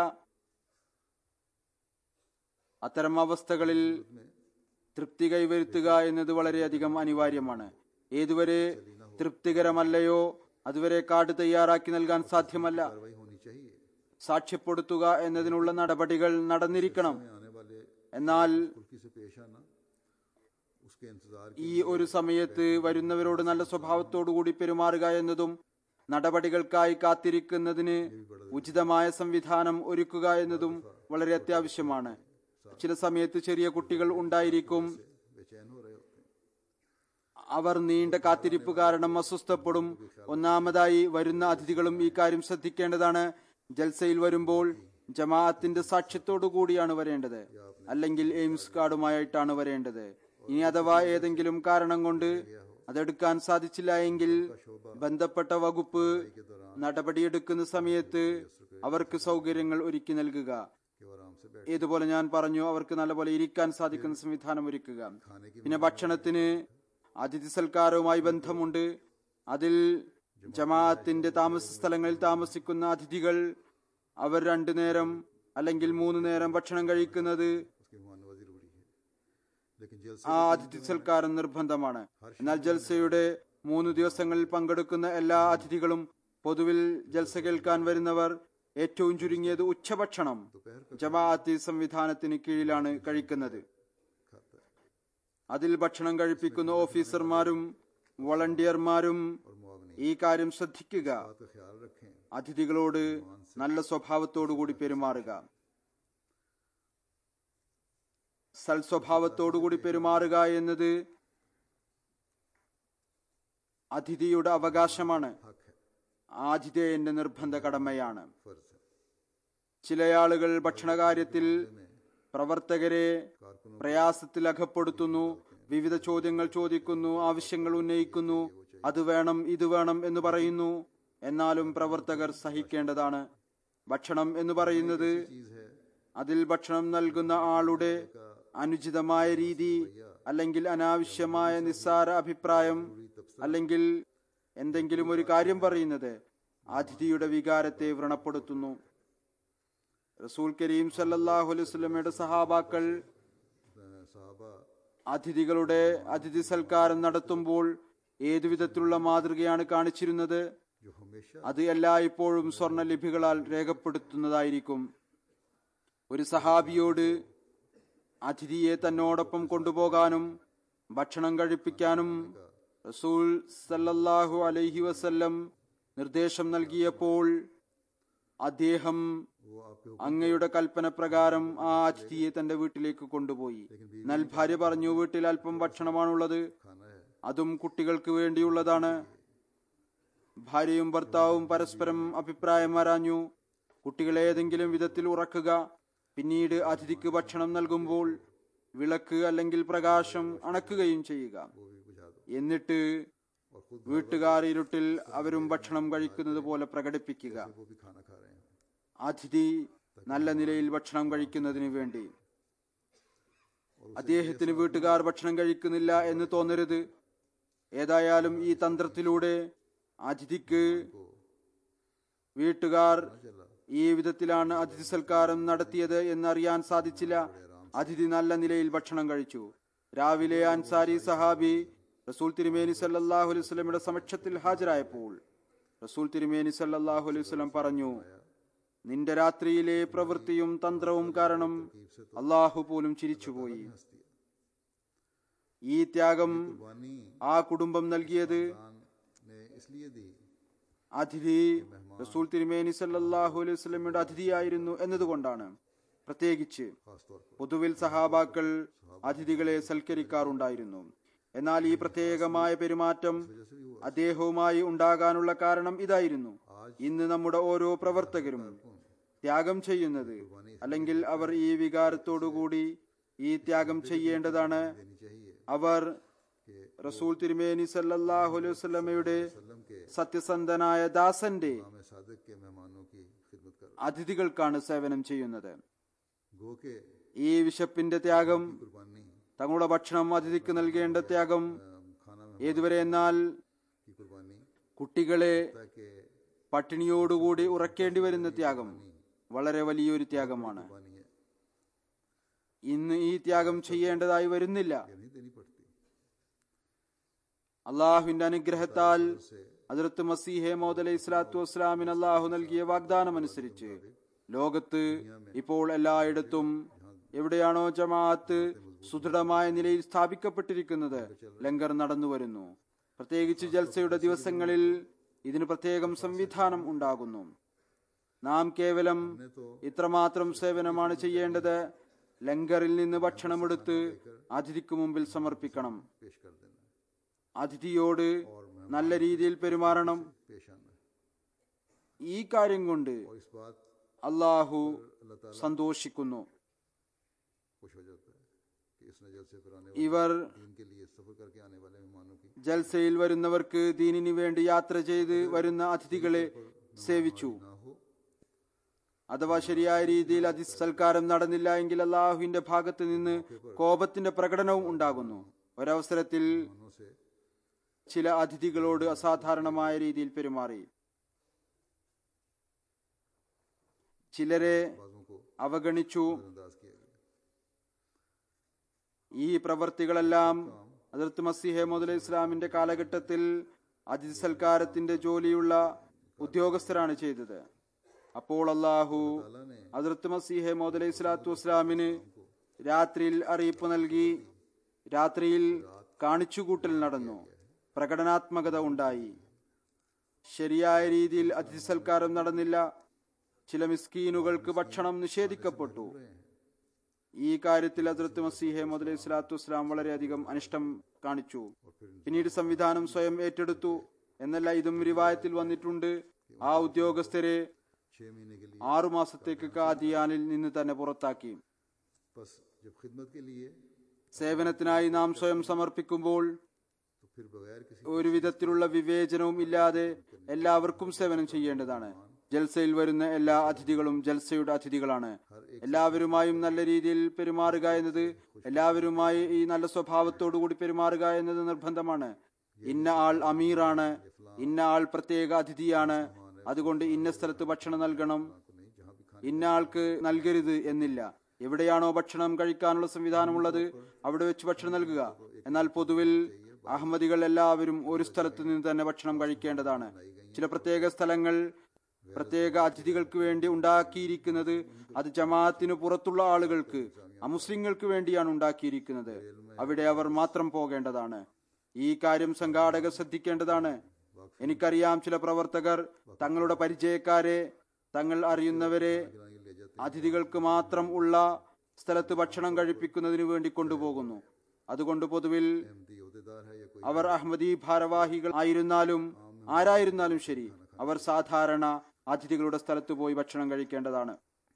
അത്തരം അവസ്ഥകളിൽ തൃപ്തി കൈവരുത്തുക എന്നത് വളരെയധികം അനിവാര്യമാണ് ഏതുവരെ തൃപ്തികരമല്ലയോ അതുവരെ കാർഡ് തയ്യാറാക്കി നൽകാൻ സാധ്യമല്ല कार्रवाई होनी चाहिए സാക്ഷ്യപ്പെടുത്തുക എന്നതിനുള്ള നടപടികൾ നടന്നിരിക്കണം में आने वाले എന്നാൽ फुल्की से पेश आना उसके इंतजार ഈ ഒരു സമയത്ത് വരുന്നവരോട് നല്ല സ്വഭാവത്തോടുകൂടി പെരുമാറുക എന്നതും നടപടികൾക്കായി കാത്തിരിക്കുന്നതിന് ഉചിതമായ സംവിധാനം ഒരുക്കുക എന്നതും വളരെ അത്യാവശ്യമാണ് ചില സമയത്ത് ചെറിയ കുട്ടികൾ ഉണ്ടായിരിക്കും बेचैन हो रहे होते हैं അവർ നീണ്ട കാത്തിരിപ്പ് കാരണം അസ്വസ്ഥപ്പെടും ഒന്നാമതായി വരുന്ന അതിഥികളും ഈ കാര്യം ശ്രദ്ധിക്കേണ്ടതാണ് ജൽസയിൽ വരുമ്പോൾ ജമാഅത്തിന്റെ സാക്ഷ്യത്തോടു കൂടിയാണ് വരേണ്ടത് അല്ലെങ്കിൽ എയിംസ് കാർഡുമായിട്ടാണ് വരേണ്ടത് ഇനി അഥവാ ഏതെങ്കിലും കാരണം കൊണ്ട് അതെടുക്കാൻ സാധിച്ചില്ല എങ്കിൽ ബന്ധപ്പെട്ട വകുപ്പ് നടപടിയെടുക്കുന്ന സമയത്ത് അവർക്ക് സൗകര്യങ്ങൾ ഒരുക്കി നൽകുക कि वो आराम से बैठ ഇതുപോലെ ഞാൻ പറഞ്ഞു അവർക്ക് നല്ലപോലെ ഇരിക്കാൻ സാധിക്കുന്ന സംവിധാനം ഒരുക്കുക പിന്നെ ഭക്ഷണത്തിന് അതിഥി സൽക്കാരവുമായി ബന്ധമുണ്ട് അതിൽ ജമാഅത്തിന്റെ താമസ സ്ഥലങ്ങളിൽ താമസിക്കുന്ന അതിഥികൾ അവർ രണ്ടു നേരം അല്ലെങ്കിൽ മൂന്ന് നേരം ഭക്ഷണം കഴിക്കുന്നത് उसकी मेहमान नवाजी जरूरी है लेकिन जल्द ആ അതിഥി സൽക്കാരം നിർബന്ധമാണ് എന്നാൽ ജൽസയുടെ മൂന്ന് ദിവസങ്ങളിൽ പങ്കെടുക്കുന്ന എല്ലാ അതിഥികളും പൊതുവിൽ ജൽസ കേൾക്കാൻ വരുന്നവർ ഏറ്റവും ചുരുങ്ങിയത് ഉച്ചഭക്ഷണം ജമാഅത്തി സംവിധാനത്തിന് കീഴിലാണ് കഴിക്കുന്നത് खाता है അതിൽ ഭക്ഷണം കഴിപ്പിക്കുന്ന ഓഫീസർമാരും വോളണ്ടിയർമാരും और मुआवनी ഈ കാര്യം ശ്രദ്ധിക്കുക बात का ख्याल रखें അതിഥികളോട് നല്ല സ്വഭാവത്തോടുകൂടി പെരുമാറുക സൽസ്വഭാവത്തോടുകൂടി പെരുമാറുക എന്നത് അതിഥിയുടെ അവകാശമാണ് हक है ആതിഥേയന്റെ നിർബന്ധ കടമയാണ് फर्ज है ചില ആളുകൾ ഭക്ഷണകാര്യത്തിൽ പ്രവർത്തകരെ പ്രയാസത്തിൽ അകപ്പെടുത്തുന്നു വിവിധ ചോദ്യങ്ങൾ ചോദിക്കുന്നു ആവശ്യങ്ങൾ ഉന്നയിക്കുന്നു അത് വേണം ഇത് വേണം എന്ന് പറയുന്നു എന്നാലും പ്രവർത്തകർ സഹിക്കേണ്ടതാണ് ഭക്ഷണം എന്ന് പറയുന്നത് चीज है അതിൽ ഭക്ഷണം നൽകുന്ന ആളുടെ അനുചിതമായ രീതി അല്ലെങ്കിൽ അനാവശ്യമായ നിസ്സാര അഭിപ്രായം അല്ലെങ്കിൽ എന്തെങ്കിലും ഒരു കാര്യം പറയുന്നത് അതിഥിയുടെ വികാരത്തെ വ്രണപ്പെടുത്തുന്നു റസൂൽ കരീം സല്ലല്ലാഹു അലൈഹി വസല്ലമയുടെ സഹാബാക്കൾ साहबा അതിഥികളുടെ അതിഥി സൽക്കാരം നടത്തുമ്പോൾ ഏതു വിധത്തിലുള്ള മാതൃകയാണ് കാണിച്ചിരുന്നത് जो हमेशा അത് എല്ലായ്പ്പോഴും സ്വർണ്ണ ലിപികളാൽ രേഖപ്പെടുത്തുന്നതായിരിക്കും ഒരു സഹാബിയോട് അതിഥിയെ തന്നോടൊപ്പം കൊണ്ടുപോകാനും ഭക്ഷണം കഴിപ്പിക്കാനും റസൂൽ സല്ലല്ലാഹു അലൈഹി വസല്ലം നിർദ്ദേശം നൽകിയപ്പോൾ അദ്ദേഹം वो आपके അങ്ങയുടെ കൽപ്പന പ്രകാരം ആ അതിഥിയെ തന്റെ വീട്ടിലേക്ക് കൊണ്ടുപോയി എന്നാൽ ഭാര്യ പറഞ്ഞു വീട്ടിൽ അല്പം ഭക്ഷണമാണുള്ളത് खाना है അതും കുട്ടികൾക്ക് വേണ്ടിയുള്ളതാണ് ഭാര്യയും ഭർത്താവും പരസ്പരം അഭിപ്രായം ആരാഞ്ഞു കുട്ടികളെ ഏതെങ്കിലും വിധത്തിൽ ഉറക്കുക പിന്നീട് അതിഥിക്ക് ഭക്ഷണം നൽകുമ്പോൾ വിളക്ക് അല്ലെങ്കിൽ പ്രകാശം അണക്കുകയും ചെയ്യുക वो भी बुझा दो എന്നിട്ട് और खुद വീട്ടുകാർ ഇരുട്ടിൽ അവരും ഭക്ഷണം കഴിക്കുന്നത് പോലെ പ്രകടിപ്പിക്കുക वो भी खाना खा रहे हैं അതിഥി നല്ല നിലയിൽ ഭക്ഷണം കഴിക്കുന്നതിന് വേണ്ടി അദ്ദേഹത്തിന് വീട്ടുകാർ ഭക്ഷണം കഴിക്കുന്നില്ല എന്ന് തോന്നരുത് ഏതായാലും ഈ തന്ത്രത്തിലൂടെ അതിഥിക്ക് വീട്ടുകാർ चला ഈ വിധത്തിലാണ് അതിഥി സൽക്കാരം നടത്തിയത് എന്നറിയാൻ സാധിച്ചില്ല അതിഥി നല്ല നിലയിൽ ഭക്ഷണം കഴിച്ചു രാവിലെ അൻസാരി സഹാബി റസൂൽ തിരുമേനി സല്ലല്ലാഹു അലൈഹി വസല്ലമയുടെ സമക്ഷത്തിൽ ഹാജരായപ്പോൾ റസൂൽ തിരുമേനി സല്ലല്ലാഹു അലൈഹി വസല്ലം പറഞ്ഞു നിന്റെ രാത്രിയിലെ പ്രവൃത്തിയും തന്ത്രവും കാരണം അള്ളാഹു പോലും ചിരിച്ചുപോയി हंस दिया ഈ ത്യാഗം कुर्बानी ആ കുടുംബം നൽകിയത് खान ने इसलिए दी അതിഥി റസൂൽ തിരുമേനി സല്ലല്ലാഹു അലൈഹി വസല്ലമയുടെ അതിഥിയായിരുന്നു എന്നതുകൊണ്ടാണ് പ്രത്യേകിച്ച് खासतौर पर പൊതുവിൽ സഹാബാക്കൾ അതിഥികളെ സൽക്കരിക്കാറുണ്ടായിരുന്നു എന്നാൽ ഈ പ്രത്യേകമായ പെരുമാറ്റം जैसे भी हुआ അദ്ദേഹവുമായി ഉണ്ടാകാനുള്ള കാരണം ഇതായിരുന്നു ഇന്ന് നമ്മുടെ ഓരോ പ്രവർത്തകരും ത്യാഗം ചെയ്യുന്നത് അല്ലെങ്കിൽ അവർ ഈ വികാരത്തോടുകൂടി ഈ ത്യാഗം ചെയ്യേണ്ടതാണ് देनी चाहिए അവർ कि റസൂൽ തിരുമേനി സല്ലല്ലാഹു അലൈഹി വസല്ലമയുടെ वसल्लम के സത്യസന്ധനായ ദാസന്റെ नाम सादिक के मेहमानों की खिदमत कर അതിഥികൾക്കാണ് സേവനം ചെയ്യുന്നത് गो के ഈ വിശപ്പിന്റെ ത്യാഗം कुर्बानी തങ്ങളുടെ ഭക്ഷണം അതിഥിക്ക് നൽകേണ്ട ത്യാഗം अम, खाना में ഏതുവരെ എന്നാൽ की कुर्बानी കുട്ടികളെ ताकि പട്ടിണിയോടുകൂടി ഉറക്കേണ്ടി വരുന്ന ത്യാഗം വളരെ വലിയൊരു ത്യാഗമാണ് कुर्बानी है ഇന്ന് ഈ ത്യാഗം ചെയ്യേണ്ടതായി വരുന്നില്ല ये नहीं देनी पड़ती അള്ളാഹുവിന്റെ അനുഗ്രഹത്താൽ से അതിർത്ത് മസീഹെ മോദ് അലൈഹി സ്വലാത്തു വസ്സലാമിന് അള്ളാഹു നൽകിയ വാഗ്ദാനം അനുസരിച്ച് ലോകത്ത് ഇപ്പോൾ എല്ലായിടത്തും എവിടെയാണോ ജമാഅത്ത് സുദൃഢമായ നിലയിൽ സ്ഥാപിക്കപ്പെട്ടിരിക്കുന്നത് ലങ്കർ നടന്നു വരുന്നു പ്രത്യേകിച്ച് ജൽസയുടെ ദിവസങ്ങളിൽ ഇതിന് പ്രത്യേകം സംവിധാനം ഉണ്ടാകുന്നു നാം കേവലം ഇത്രമാത്രം സേവനമാണ് ചെയ്യേണ്ടത് ലങ്കറിൽ നിന്ന് ഭക്ഷണമെടുത്ത് അതിഥിക്ക് മുമ്പിൽ സമർപ്പിക്കണം पेश कर देना അതിഥിയോട് നല്ല രീതിയിൽ പെരുമാറണം पेश आना ഈ കാര്യം കൊണ്ട് और इस बात അള്ളാഹു अल्लाह ताला സന്തോഷിക്കുന്നു खुश हो जाता है कि इसने जलसे पर आने ഇവർ वाले दीन के लिए सफर करके आने वाले मेहमानों की ജൽസയിൽ വരുന്നവർക്ക് ദീനിന് വേണ്ടി യാത്ര ചെയ്ത് വരുന്ന അതിഥികളെ സേവിച്ചു ना हो അഥവാ ശരിയായ രീതിയിൽ അതിസൽക്കാരം നടന്നില്ല എങ്കിൽ അള്ളാഹുവിന്റെ ഭാഗത്ത് നിന്ന് കോപത്തിന്റെ പ്രകടനവും ഉണ്ടാകുന്നു ഒരവസരത്തിൽ मनो से ചില അതിഥികളോട് അസാധാരണമായ രീതിയിൽ പെരുമാറി ചിലരെ बाजों को അവഗണിച്ചു अंदाज किया गया ഈ പ്രവർത്തികളെല്ലാം അതിർത്ത് മസിഹെ മുതൽ ഇസ്ലാമിന്റെ കാലഘട്ടത്തിൽ അതിഥി സൽക്കാരത്തിന്റെ ജോലിയുള്ള ഉദ്യോഗസ്ഥരാണ് ചെയ്തത് അപ്പോൾ അള്ളാഹു अल्लाह ने അതിർത്ത് മസീഹെ മോദ് അലൈഹി സ്വലാത്തു വസ്സലാമിന് രാത്രിയിൽ അറിയിപ്പ് നൽകി രാത്രിയിൽ കാണിച്ചുകൂട്ടൽ നടന്നു പ്രകടനാത്മകത ഉണ്ടായി ശരിയായ രീതിയിൽ അതിഥി സൽക്കാരം നടന്നില്ല ചില മിസ്കീനുകൾക്ക് ഭക്ഷണം നിഷേധിക്കപ്പെട്ടു ഈ കാര്യത്തിൽ അതിർത്ത് മസീഹെ മോദ് അലൈഹി സ്വലാത്തു വസ്സലാം വളരെയധികം അനിഷ്ടം കാണിച്ചു പിന്നീട് സംവിധാനം സ്വയം ഏറ്റെടുത്തു എന്നല്ല ഇതും റിവായത്തിൽ വന്നിട്ടുണ്ട് ആ ഉദ്യോഗസ്ഥരെ छह महीने के लिए ആറു മാസത്തേക്ക് കാദിയാനിൽ നിന്ന് തന്നെ പുറത്താക്കി बस जब खिदमत के लिए സേവനത്തിനായി നാം സ്വയം സമർപ്പിക്കുമ്പോൾ तो फिर बगैर किसी ഒരു വിധത്തിലുള്ള വിവേചനവും ഇല്ലാതെ എല്ലാവർക്കും സേവനം ചെയ്യേണ്ടതാണ് ജൽസയിൽ വരുന്ന എല്ലാ അതിഥികളും ജൽസയുടെ അതിഥികളാണ് എല്ലാവരുമായും നല്ല രീതിയിൽ പെരുമാറുക എന്നത് എല്ലാവരുമായി ഈ നല്ല സ്വഭാവത്തോടു കൂടി പെരുമാറുക എന്നത് നിർബന്ധമാണ് ഇന്ന ആൾ അമീറാണ് ഇന്ന ആൾ പ്രത്യേക അതിഥിയാണ് അതുകൊണ്ട് ഇന്ന സ്ഥലത്ത് ഭക്ഷണം നൽകണം को नहीं जहाँ भी खाने ഇന്ന ആൾക്ക് നൽകരുത് എന്നില്ല എവിടെയാണോ ഭക്ഷണം കഴിക്കാനുള്ള സംവിധാനമുള്ളത് അവിടെ വെച്ച് ഭക്ഷണം നൽകുക എന്നാൽ പൊതുവിൽ അഹമ്മദികൾ എല്ലാവരും ഒരു സ്ഥലത്ത് നിന്ന് തന്നെ ഭക്ഷണം കഴിക്കേണ്ടതാണ് ചില പ്രത്യേക സ്ഥലങ്ങൾ പ്രത്യേക അതിഥികൾക്ക് വേണ്ടി ഉണ്ടാക്കിയിരിക്കുന്നത് അത് ജമാഅത്തിന് പുറത്തുള്ള ആളുകൾക്ക് അമുസ്ലിങ്ങൾക്ക് വേണ്ടിയാണ് ഉണ്ടാക്കിയിരിക്കുന്നത് അവിടെ അവർ മാത്രം പോകേണ്ടതാണ് ഈ കാര്യം സംഘാടകർ ശ്രദ്ധിക്കേണ്ടതാണ് എനിക്കറിയാം ചില പ്രവർത്തകർ തങ്ങളുടെ പരിചയക്കാരെ തങ്ങൾ അറിയുന്നവരെ അതിഥികൾക്ക് മാത്രം ഉള്ള സ്ഥലത്ത് ഭക്ഷണം കഴിപ്പിക്കുന്നതിന് വേണ്ടി കൊണ്ടുപോകുന്നു അതുകൊണ്ട് പൊതുവിൽ अहमदी अहदेदार है या कोई അവർ അഹമ്മദി ഭാരവാഹികൾ ആയിരുന്നാലും ആരായിരുന്നാലും ശരി അവർ സാധാരണ അതിഥികളുടെ സ്ഥലത്ത് പോയി ഭക്ഷണം കഴിക്കേണ്ടതാണ്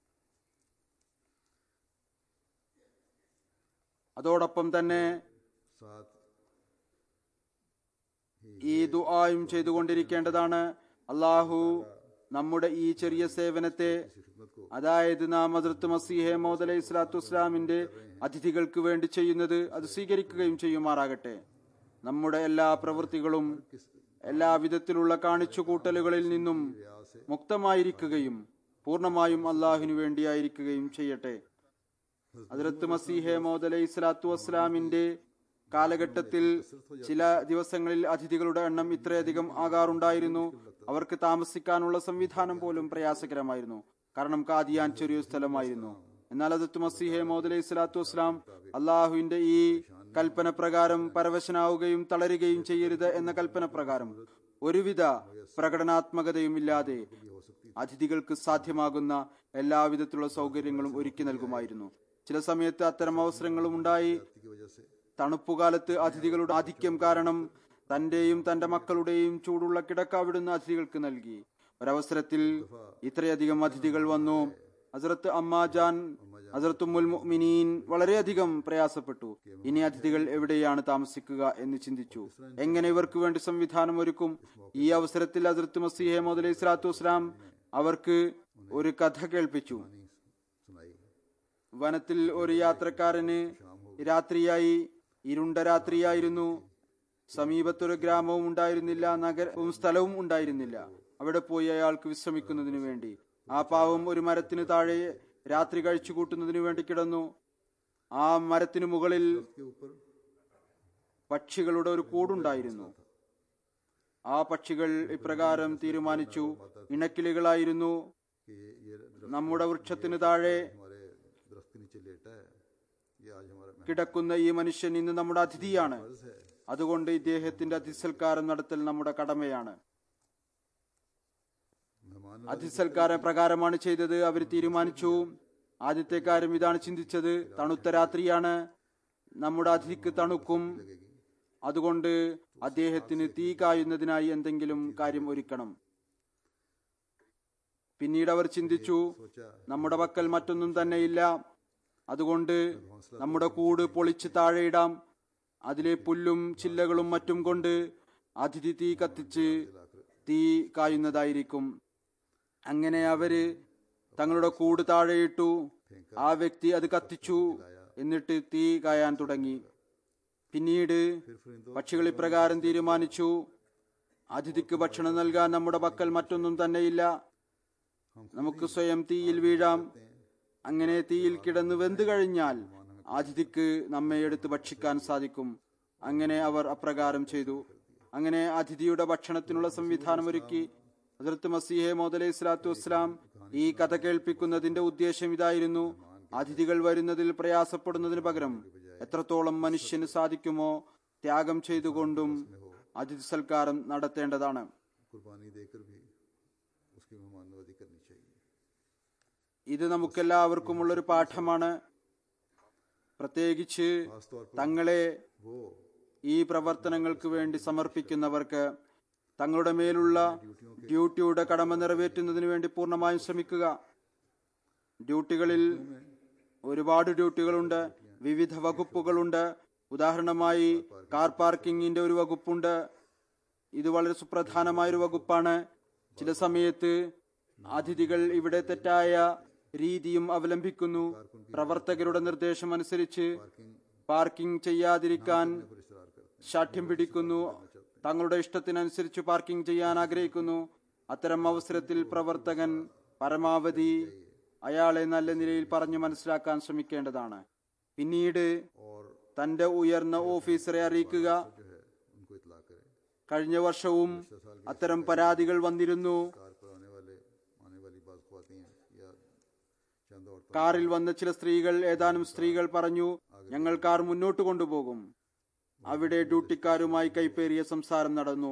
അതോടൊപ്പം തന്നെ साथ ഈ ദുആയും ചെയ്തുകൊണ്ടിരിക്കേണ്ടതാണ് അള്ളാഹു നമ്മുടെ ഈ ചെറിയ സേവനത്തെ खिदमत को അതായത് നാം ഹസ്രത്ത് മസീഹെ മോദ് അലൈഹി സ്വലാത്തു വസ്സലാമിന്റെ അതിഥികൾക്ക് വേണ്ടി ചെയ്യുന്നത് അത് സ്വീകരിക്കുകയും ചെയ്യുമാറാകട്ടെ നമ്മുടെ എല്ലാ പ്രവൃത്തികളും എല്ലാ വിധത്തിലുള്ള കാണിച്ചുകൂട്ടലുകളിൽ നിന്നും മുക്തമായിരിക്കുകയും പൂർണ്ണമായും അള്ളാഹുവിനു വേണ്ടിയായിരിക്കുകയും ചെയ്യട്ടെ ഹസ്രത്ത് മസീഹെ മോദ് അലൈഹി സ്വലാത്തു വസ്സലാമിന്റെ കാലഘട്ടത്തിൽ ചില ദിവസങ്ങളിൽ അതിഥികളുടെ എണ്ണം ഇത്രയധികം ആകാറുണ്ടായിരുന്നു അവർക്ക് താമസിക്കാനുള്ള സംവിധാനം പോലും പ്രയാസകരമായിരുന്നു കാരണം കാദിയാൻ ചെറിയൊരു സ്ഥലമായിരുന്നു എന്നാൽ ഹസ്രത്ത് മസീഹെ മോദ് അലൈഹി സ്വലാത്തു വസ്സലാം അള്ളാഹുവിന്റെ ഈ കൽപ്പന പ്രകാരം പരവശനാവുകയും തളരുകയും ചെയ്യരുത് എന്ന കൽപ്പന പ്രകാരം ഒരുവിധ പ്രകടനാത്മകതയും ഇല്ലാതെ അതിഥികൾക്ക് സാധ്യമാകുന്ന എല്ലാവിധത്തിലുള്ള സൗകര്യങ്ങളും ഒരുക്കി നൽകുമായിരുന്നു ചില സമയത്ത് അത്തരം അവസരങ്ങളും ഉണ്ടായി की वजह से തണുപ്പുകാലത്ത് അതിഥികളുടെ ആധിക്യം കാരണം തന്റെയും തന്റെ മക്കളുടെയും ചൂടുള്ള കിടക്ക അവിടുന്ന് അതിഥികൾക്ക് നൽകി ഒരവസരത്തിൽ ഇത്രയധികം അതിഥികൾ വന്നു ഹസരത്ത് അമ്മാജാൻ ഹസരത്ത് മുൽ മുഅ്മിനീൻ വളരെയധികം പ്രയാസപ്പെട്ടു ഇനി അതിഥികൾ എവിടെയാണ് താമസിക്കുക എന്ന് ചിന്തിച്ചു എങ്ങനെ ഇവർക്ക് വേണ്ടി സംവിധാനം ഒരുക്കും ഈ അവസരത്തിൽ ഹസരത്ത് മസീഹെ മോദ് അലൈഹി സ്വലാത്തു വസ്സലാം അവർക്ക് ഒരു കഥ കേൾപ്പിച്ചു सुनाई വനത്തിൽ ഒരു യാത്രക്കാരന് രാത്രിയായി ഇരുണ്ട രാത്രിയായിരുന്നു സമീപത്തൊരു ഗ്രാമവും ഉണ്ടായിരുന്നില്ല നഗരവും സ്ഥലവും ഉണ്ടായിരുന്നില്ല അവിടെ പോയി അയാൾക്ക് വിശ്രമിക്കുന്നതിനു വേണ്ടി ആ പാവം ഒരു മരത്തിന് താഴെ രാത്രി കഴിച്ചു കൂട്ടുന്നതിനു വേണ്ടി കിടന്നു ആ മരത്തിനു മുകളിൽ के ऊपर പക്ഷികളുടെ ഒരു കൂടുണ്ടായിരുന്നു ആ പക്ഷികൾ ഇപ്രകാരം തീരുമാനിച്ചു ഇണക്കിളികളായിരുന്നു कि ये ये दरख्त നമ്മുടെ വൃക്ഷത്തിന് താഴെ हमारे दरख्त के नीचे लेटा है ये आज हमारा महल കിടക്കുന്ന ഈ മനുഷ്യൻ ഇന്ന് നമ്മുടെ അതിഥിയാണ് है അതുകൊണ്ട് ഇദ്ദേഹത്തിന്റെ അതിസൽക്കാരം നടത്തൽ നമ്മുടെ കടമയാണ് मेहमान അതിസൽക്കാരം പ്രകാരമാണ് ചെയ്തത് അവർ തീരുമാനിച്ചു ആദ്യത്തെ കാര്യം ഇതാണ് ചിന്തിച്ചത് തണുത്ത രാത്രിയാണ് നമ്മുടെ അതിഥിക്ക് തണുക്കും അതുകൊണ്ട് അദ്ദേഹത്തിന് തീ കായുന്നതിനായി എന്തെങ്കിലും കാര്യം ഒരുക്കണം പിന്നീട് അവർ ചിന്തിച്ചു सोचा നമ്മുടെ പക്കൽ മറ്റൊന്നും തന്നെ ഇല്ല അതുകൊണ്ട് നമ്മുടെ കൂട് പൊളിച്ച് താഴെയിടാം അതിലെ പുല്ലും ചില്ലകളും മറ്റും കൊണ്ട് അതിഥി തീ കത്തിച്ച് തീ കായുന്നതായിരിക്കും അങ്ങനെ അവര് തങ്ങളുടെ കൂട് താഴെയിട്ടു ആ വ്യക്തി അത് കത്തിച്ചു എന്നിട്ട് തീ കായാൻ തുടങ്ങി പിന്നീട് പക്ഷികൾ ഇപ്രകാരം തീരുമാനിച്ചു അതിഥിക്ക് ഭക്ഷണം നൽകാൻ നമ്മുടെ പക്കൽ മറ്റൊന്നും തന്നെയില്ല നമുക്ക് സ്വയം തീയിൽ വീഴാം അങ്ങനെ തീയിൽ കിടന്ന് വെന്തു കഴിഞ്ഞാൽ അതിഥിക്ക് നമ്മെ എടുത്ത് ഭക്ഷിക്കാൻ സാധിക്കും അങ്ങനെ അവർ അപ്രകാരം ചെയ്തു അങ്ങനെ അതിഥിയുടെ ഭക്ഷണത്തിനുള്ള സംവിധാനം ഒരുക്കി ഹസരത്ത് മസീഹെ മോദലൈഹി സ്വലാത്തു വസ്സലാം ഈ കഥ കേൾപ്പിക്കുന്നതിന്റെ ഉദ്ദേശം ഇതായിരുന്നു അതിഥികൾ വരുന്നതിൽ പ്രയാസപ്പെടുന്നതിന് പകരം എത്രത്തോളം മനുഷ്യന് സാധിക്കുമോ ത്യാഗം ചെയ്തുകൊണ്ടും അതിഥി സൽക്കാരം നടത്തേണ്ടതാണ് कुर्बानी देकर भी उसकी मेहमान नवाजी करनी चाहिए ഇത് നമുക്കെല്ലാവർക്കുമുള്ള ഒരു പാഠമാണ് പ്രത്യേകിച്ച് खासतौर पर തങ്ങളെ वो ഈ പ്രവർത്തനങ്ങൾക്ക് വേണ്ടി സമർപ്പിക്കുന്നവർക്ക് തങ്ങളുടെ മേലുള്ള ഡ്യൂട്ടിയുടെ കടമ നിറവേറ്റുന്നതിന് വേണ്ടി പൂർണ്ണമായും ശ്രമിക്കുക ഡ്യൂട്ടികളിൽ ഒരുപാട് ഡ്യൂട്ടികളുണ്ട് വിവിധ വകുപ്പുകളുണ്ട് ഉദാഹരണമായി കാർ പാർക്കിങ്ങിന്റെ ഒരു വകുപ്പുണ്ട് ഇത് വളരെ സുപ്രധാനമായ ഒരു വകുപ്പാണ് ചില സമയത്ത് അതിഥികൾ ഇവിടെ തെറ്റായ രീതിയും അവലംബിക്കുന്നു പ്രവർത്തകരുടെ നിർദ്ദേശം അനുസരിച്ച് പാർക്കിംഗ് ചെയ്യാതിരിക്കാൻ पर इसरार करते ശാഠ്യം പിടിക്കുന്നു തങ്ങളുടെ ഇഷ്ടത്തിനനുസരിച്ച് പാർക്കിംഗ് ചെയ്യാൻ ആഗ്രഹിക്കുന്നു അത്തരം അവസരത്തിൽ പ്രവർത്തകൻ പരമാവധി അയാളെ നല്ല നിലയിൽ പറഞ്ഞു മനസ്സിലാക്കാൻ ശ്രമിക്കേണ്ടതാണ് പിന്നീട് और തന്റെ ഉയർന്ന ഓഫീസറെ അറിയിക്കുക കഴിഞ്ഞ വർഷവും അത്തരം പരാതികൾ വന്നിരുന്നു कार पर आने वाले आने वाली बात खुआती हैं या चंद औरतें കാറിൽ വന്ന ചില സ്ത്രീകൾ ഏതാനും സ്ത്രീകൾ പറഞ്ഞു ഞങ്ങൾ കാർ മുന്നോട്ട് കൊണ്ടുപോകും അവിടെ ഡ്യൂട്ടിക്കാരുമായി കൈപ്പേറിയ സംസാരം നടന്നു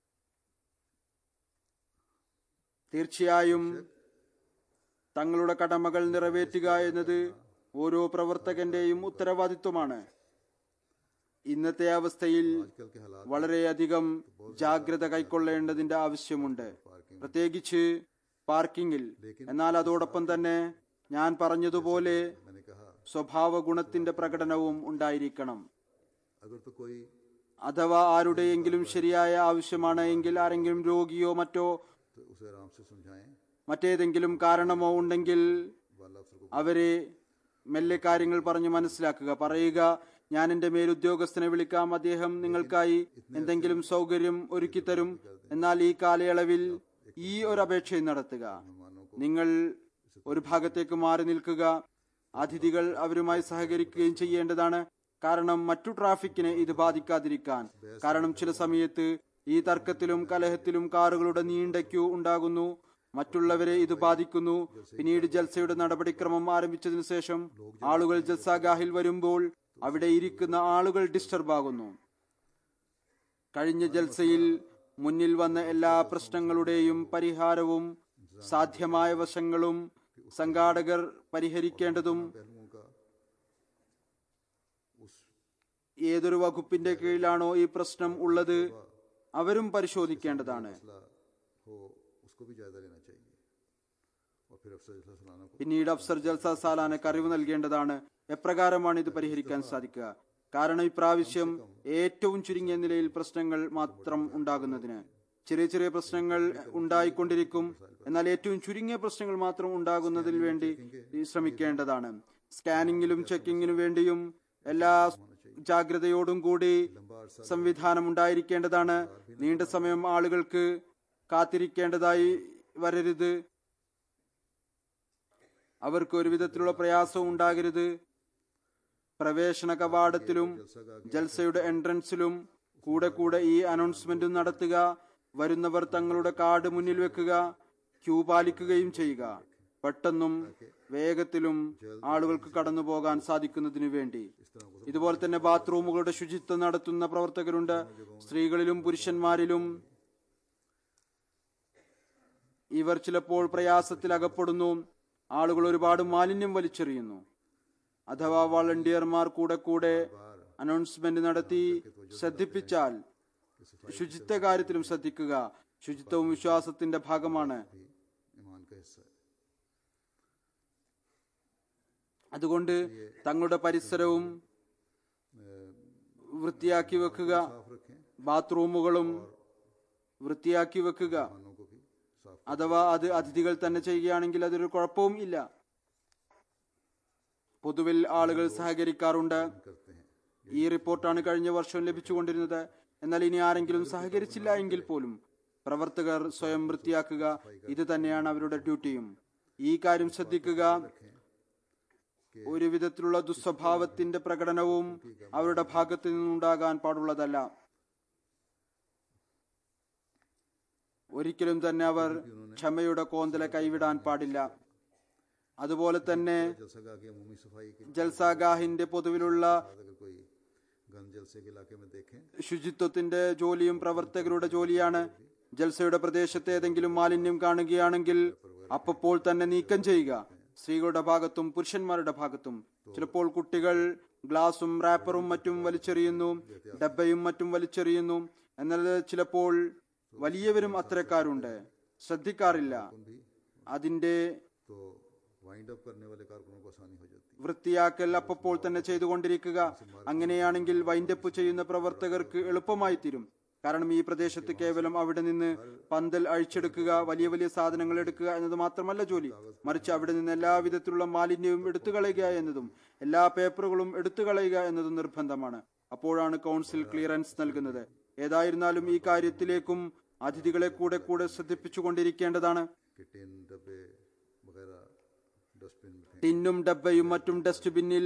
തീർച്ചയായും തങ്ങളുടെ കടമകൾ നിറവേറ്റുക എന്നത് ഓരോ പ്രവർത്തകന്റെയും ഉത്തരവാദിത്വമാണ് ഇന്നത്തെ അവസ്ഥയിൽ आजकल के हालात വളരെയധികം ജാഗ്രത കൈക്കൊള്ളേണ്ടതിന്റെ ആവശ്യമുണ്ട് പ്രത്യേകിച്ച് പാർക്കിങ്ങിൽ എന്നാൽ അതോടൊപ്പം തന്നെ ഞാൻ പറഞ്ഞതുപോലെ मैंने कहा സ്വഭാവ ഗുണത്തിന്റെ പ്രകടനവും ഉണ്ടായിരിക്കണം अगर तो कोई അഥവാ ആരുടെയെങ്കിലും ശരിയായ ആവശ്യമാണ് എങ്കിൽ ആരെങ്കിലും രോഗിയോ മറ്റോ तो उसे आराम से समझाएं മറ്റേതെങ്കിലും കാരണമോ ഉണ്ടെങ്കിൽ वाला अफसर को അവരെ മെല്ലെ കാര്യങ്ങൾ പറഞ്ഞ് മനസ്സിലാക്കുക പറയുക ഞാൻ എന്റെ മേലുദ്യോഗസ്ഥനെ വിളിക്കാം അദ്ദേഹം നിങ്ങൾക്കായി എന്തെങ്കിലും സൗകര്യം ഒരുക്കി തരും എന്നാൽ ഈ കാലയളവിൽ ഈ ഒരു അപേക്ഷയും നടത്തുക നിങ്ങൾ ഒരു ഭാഗത്തേക്ക് മാറി നിൽക്കുക അതിഥികൾ അവരുമായി സഹകരിക്കുകയും ചെയ്യേണ്ടതാണ് കാരണം മറ്റു ട്രാഫിക്കിനെ ഇത് ബാധിക്കാതിരിക്കാൻ കാരണം ചില സമയത്ത് ഈ തർക്കത്തിലും കലഹത്തിലും കാറുകളുടെ നീണ്ട ക്യൂ ഉണ്ടാകുന്നു മറ്റുള്ളവരെ ഇത് ബാധിക്കുന്നു പിന്നീട് ജൽസയുടെ നടപടിക്രമം ആരംഭിച്ചതിനു ശേഷം ആളുകൾ ജൽസാഗാഹിൽ വരുമ്പോൾ അവിടെ ഇരിക്കുന്ന ആളുകൾ ഡിസ്റ്റർബ് ആകുന്നു കഴിഞ്ഞ ജൽസയിൽ മുന്നിൽ വന്ന എല്ലാ പ്രശ്നങ്ങളുടെയും പരിഹാരവും സാധ്യമായ വശങ്ങളും സംഘാടകർ പരിഹരിക്കേണ്ടതും पहलुओं का उस ഏതൊരു വകുപ്പിന്റെ കീഴിലാണോ ഈ പ്രശ്നം ഉള്ളത് അവരും പരിശോധിക്കേണ്ടതാണ് मसला हो उसको भी जायजा लेना चाहिए और फिर अफसर जैसा सलाना को പിന്നീട് അഫ്സർ ജൽസ സാലാനക്ക് അറിവ് നൽകേണ്ടതാണ് എപ്രകാരമാണ് ഇത് പരിഹരിക്കാൻ സാധിക്കുക കാരണം ഇപ്രാവശ്യം ഏറ്റവും ചുരുങ്ങിയ നിലയിൽ പ്രശ്നങ്ങൾ മാത്രം ഉണ്ടാകുന്നതിന് ചെറിയ ചെറിയ പ്രശ്നങ്ങൾ ഉണ്ടായിക്കൊണ്ടിരിക്കും എന്നാൽ ഏറ്റവും ചുരുങ്ങിയ പ്രശ്നങ്ങൾ മാത്രം ഉണ്ടാകുന്നതിന് വേണ്ടി ശ്രമിക്കേണ്ടതാണ് സ്കാനിങ്ങിലും ചെക്കിങ്ങിനും വേണ്ടിയും എല്ലാ ജാഗ്രതയോടും കൂടി സംവിധാനം ഉണ്ടായിരിക്കേണ്ടതാണ് നീണ്ട സമയം ആളുകൾക്ക് കാത്തിരിക്കേണ്ടതായി വരരുത് അവർക്ക് ഒരു വിധത്തിലുള്ള പ്രയാസവും ഉണ്ടാകരുത് പ്രവേശന കവാടത്തിലും ജൽസയുടെ എൻട്രൻസിലും കൂടെ കൂടെ ഈ അനൗൺസ്മെന്റും നടത്തുക വരുന്നവർ തങ്ങളുടെ കാർഡ് മുന്നിൽ വെക്കുക ക്യൂ പാലിക്കുകയും ചെയ്യുക പെട്ടെന്നും വേഗത്തിലും ആളുകൾക്ക് കടന്നു പോകാൻ സാധിക്കുന്നതിനു വേണ്ടി ഇതുപോലെ തന്നെ ബാത്റൂമുകളുടെ ശുചിത്വം നടത്തുന്ന പ്രവർത്തകരുണ്ട് സ്ത്രീകളിലും പുരുഷന്മാരിലും ഇവർ ചിലപ്പോൾ പ്രയാസത്തിൽ അകപ്പെടുന്നു ആളുകൾ ഒരുപാട് മാലിന്യം വലിച്ചെറിയുന്നു അഥവാ വളണ്ടിയർമാർ കൂടെ കൂടെ അനൗൺസ്മെന്റ് നടത്തി ശ്രദ്ധിപ്പിച്ചാൽ ശുചിത്വ കാര്യത്തിലും ശ്രദ്ധിക്കുക ശുചിത്വവും വിശ്വാസത്തിന്റെ ഭാഗമാണ് भी ईमान का हिस्सा है അതുകൊണ്ട് തങ്ങളുടെ പരിസരവും വൃത്തിയാക്കി വെക്കുക साफ रखें ബാത്റൂമുകളും വൃത്തിയാക്കി വെക്കുക खानों को भी साफ അഥവാ അത് അതിഥികൾ തന്നെ ചെയ്യുകയാണെങ്കിൽ അതൊരു കുഴപ്പവും ഇല്ല പൊതുവിൽ ആളുകൾ സഹകരിക്കാറുണ്ട് करते हैं ഈ റിപ്പോർട്ടാണ് കഴിഞ്ഞ വർഷം ലഭിച്ചുകൊണ്ടിരുന്നത് എന്നാൽ ഇനി ആരെങ്കിലും സഹകരിച്ചില്ല എങ്കിൽ പോലും പ്രവർത്തകർ സ്വയം വൃത്തിയാക്കുക ഇത് തന്നെയാണ് അവരുടെ ഡ്യൂട്ടിയും ഈ കാര്യം ശ്രദ്ധിക്കുക ഒരു വിധത്തിലുള്ള ദുസ്വഭാവത്തിന്റെ പ്രകടനവും അവരുടെ ഭാഗത്തു നിന്നുണ്ടാകാൻ പാടുള്ളതല്ല ഒരിക്കലും തന്നെ അവർ ക്ഷമയുടെ കോന്തല കൈവിടാൻ പാടില്ല അതുപോലെ തന്നെ जलसा की अमूमी सफाई के ജൽസാഗാഹിന്റെ പൊതുവിലുള്ള बाद अगर कोई गन जलसे के इलाके में देखें ശുചിത്വത്തിന്റെ ജോലിയും പ്രവർത്തകരുടെ ജോലിയാണ് ജൽസയുടെ പ്രദേശത്ത് ഏതെങ്കിലും മാലിന്യം കാണുകയാണെങ്കിൽ അപ്പോൾ തന്നെ നീക്കം ചെയ്യുക സ്ത്രീകളുടെ ഭാഗത്തും പുരുഷന്മാരുടെ ഭാഗത്തും ചിലപ്പോൾ കുട്ടികൾ ഗ്ലാസും റാപ്പറും മറ്റും വലിച്ചെറിയുന്നു ഡബ്ബയും മറ്റും വലിച്ചെറിയുന്നു എന്നാൽ ചിലപ്പോൾ വലിയവരും അത്തരക്കാരുണ്ട് ശ്രദ്ധിക്കാറില്ല അതിന്റെ तो वाइंड अप करने वाले कारकुनों को आसानी हो जाती വൃത്തിയാക്കൽ അപ്പോൾ തന്നെ ചെയ്തുകൊണ്ടിരിക്കുക അങ്ങനെയാണെങ്കിൽ വൈൻഡപ്പ് ചെയ്യുന്ന പ്രവർത്തകർക്ക് എളുപ്പമായി തീരും കാരണം ഈ പ്രദേശത്ത് കേവലം അവിടെ നിന്ന് പന്തൽ അഴിച്ചെടുക്കുക വലിയ വലിയ സാധനങ്ങൾ എടുക്കുക എന്നത് മാത്രമല്ല ജോലി മറിച്ച് അവിടെ നിന്ന് എല്ലാ വിധത്തിലുള്ള മാലിന്യവും എടുത്തു കളയുക എന്നതും എല്ലാ പേപ്പറുകളും എടുത്തു കളയുക എന്നതും നിർബന്ധമാണ് അപ്പോഴാണ് കൗൺസിൽ ക്ലിയറൻസ് നൽകുന്നത് ഏതായിരുന്നാലും ഈ കാര്യത്തിലേക്കും അതിഥികളെ കൂടെ കൂടെ ശ്രദ്ധിപ്പിച്ചുകൊണ്ടിരിക്കേണ്ടതാണ് कि टिन डब्बे वगैरह डस्टबिन में फेंक ടിന്നും ഡബ്ബയും മറ്റും ഡസ്റ്റ്ബിന്നിൽ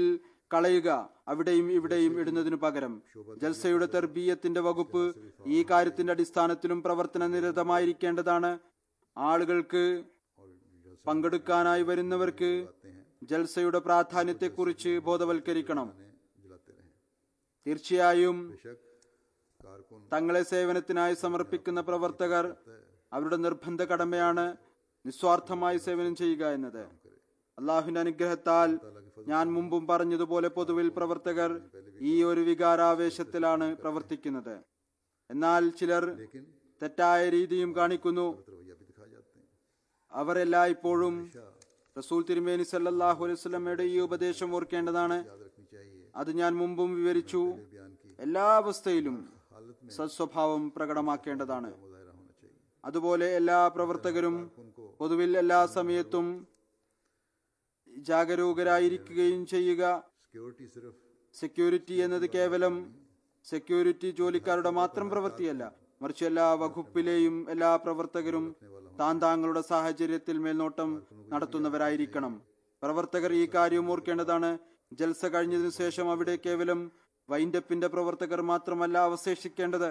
കളയുക അവിടെയും ഇവിടെയും ഇടുന്നതിനു പകരം ജൽസയുടെ തെർബീയത്തിന്റെ വകുപ്പ് ഈ കാര്യത്തിന്റെ അടിസ്ഥാനത്തിലും പ്രവർത്തന നിരതമായിരിക്കേണ്ടതാണ് ആളുകൾക്ക് പങ്കെടുക്കാനായി വരുന്നവർക്ക് ജൽസയുടെ പ്രാധാന്യത്തെക്കുറിച്ച് ബോധവൽക്കരിക്കണം जलाते रहें തീർച്ചയായും बेशक कारकुन തങ്ങളെ സേവനത്തിനായി സമർപ്പിക്കുന്ന പ്രവർത്തകർ അവരുടെ നിർബന്ധ കടമയാണ് നിസ്വാർത്ഥമായി സേവനം ചെയ്യുക എന്നത് അള്ളാഹുവിന്റെ അനുഗ്രഹത്താൽ ഞാൻ മുമ്പും പറഞ്ഞതുപോലെ പൊതുവിൽ പ്രവർത്തകർ ഈ ഒരു വികാരാവേശത്തിലാണ് പ്രവർത്തിക്കുന്നത് എന്നാൽ ചിലർ लेकिन തെറ്റായ രീതിയും കാണിക്കുന്നു रवैया भी दिखाए जाते हैं അവർ എല്ലായ്പ്പോഴും റസൂൽ തിരുമേനി സല്ലല്ലാഹു അലൈഹി വസല്ലമയുടെ ഈ ഉപദേശം ഓർക്കേണ്ടതാണ് याद रखनी चाहिए അത് ഞാൻ മുമ്പും വിവരിച്ചു बयान की എല്ലാ അവസ്ഥയിലും हालत में സത്സ്വഭാവം പ്രകടമാക്കേണ്ടതാണ് मुजाहरा होना चाहिए അതുപോലെ എല്ലാ പ്രവർത്തകരും उनको പൊതുവിൽ എല്ലാ സമയത്തും ജാഗരൂകരായിരിക്കുകയും ചെയ്യുക सिक्योरिटी सिर्फ സെക്യൂരിറ്റി എന്നത് കേവലം സെക്യൂരിറ്റി ജോലിക്കാരുടെ മാത്രം പ്രവൃത്തിയല്ല മറിച്ച് എല്ലാ വകുപ്പിലെയും എല്ലാ പ്രവർത്തകരും താൻ താങ്കളുടെ സാഹചര്യത്തിൽ മേൽനോട്ടം നടത്തുന്നവരായിരിക്കണം പ്രവർത്തകർ ഈ കാര്യവും ഓർക്കേണ്ടതാണ് ജൽസ കഴിഞ്ഞതിനു ശേഷം അവിടെ കേവലം വൈൻഡപ്പിന്റെ പ്രവർത്തകർ മാത്രമല്ല അവശേഷിക്കേണ്ടത്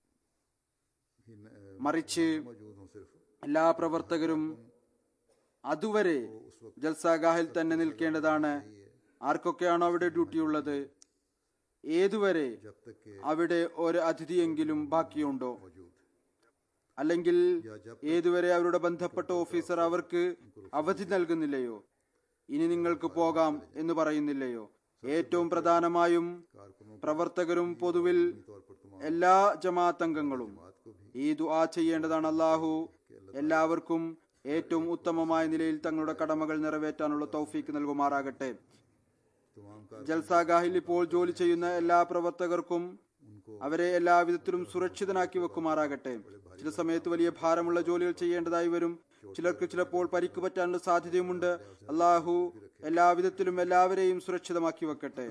ही न- മറിച്ച് मौजूद हों सिर्फ എല്ലാ പ്രവർത്തകരും അതുവരെ ജൽസാഗാഹിൽ തന്നെ നിൽക്കേണ്ടതാണ് ആർക്കൊക്കെയാണോ അവിടെ ഡ്യൂട്ടി ഉള്ളത് ഏതുവരെ जब तक के അവിടെ ഒരു അതിഥിയെങ്കിലും ബാക്കിയുണ്ടോ मौजूद അല്ലെങ്കിൽ ഏതുവരെ അവരുടെ ബന്ധപ്പെട്ട ഓഫീസർ അവർക്ക് അവധി നൽകുന്നില്ലയോ ഇനി നിങ്ങൾക്ക് പോകാം എന്ന് പറയുന്നില്ലയോ ഏറ്റവും പ്രധാനമായും कारकुनों പ്രവർത്തകരും പൊതുവിൽ तौर पर तुम എല്ലാ ജമാഅത്ത് അംഗങ്ങളും बात को भी ഈ ദുആ ചെയ്യേണ്ടതാണ് അള്ളാഹു എല്ലാവർക്കും ഏറ്റവും ഉത്തമമായ നിലയിൽ തങ്ങളുടെ കടമകൾ നിറവേറ്റാനുള്ള തൗഫീക്ക് നൽകുമാറാകട്ടെ तमाम कार ജൽസാഗാഹിൽ ഇപ്പോൾ ജോലി ചെയ്യുന്ന എല്ലാ പ്രവർത്തകർക്കും അവരെ എല്ലാവിധത്തിലും സുരക്ഷിതനാക്കി വെക്കുമാറാകട്ടെ ചില സമയത്ത് വലിയ ഭാരമുള്ള ജോലികൾ ചെയ്യേണ്ടതായി വരും ചിലർക്ക് ചിലപ്പോൾ പരിക്ക് പറ്റാനുള്ള സാധ്യതയുമുണ്ട് അള്ളാഹു എല്ലാവിധത്തിലും എല്ലാവരെയും സുരക്ഷിതമാക്കി വെക്കട്ടെ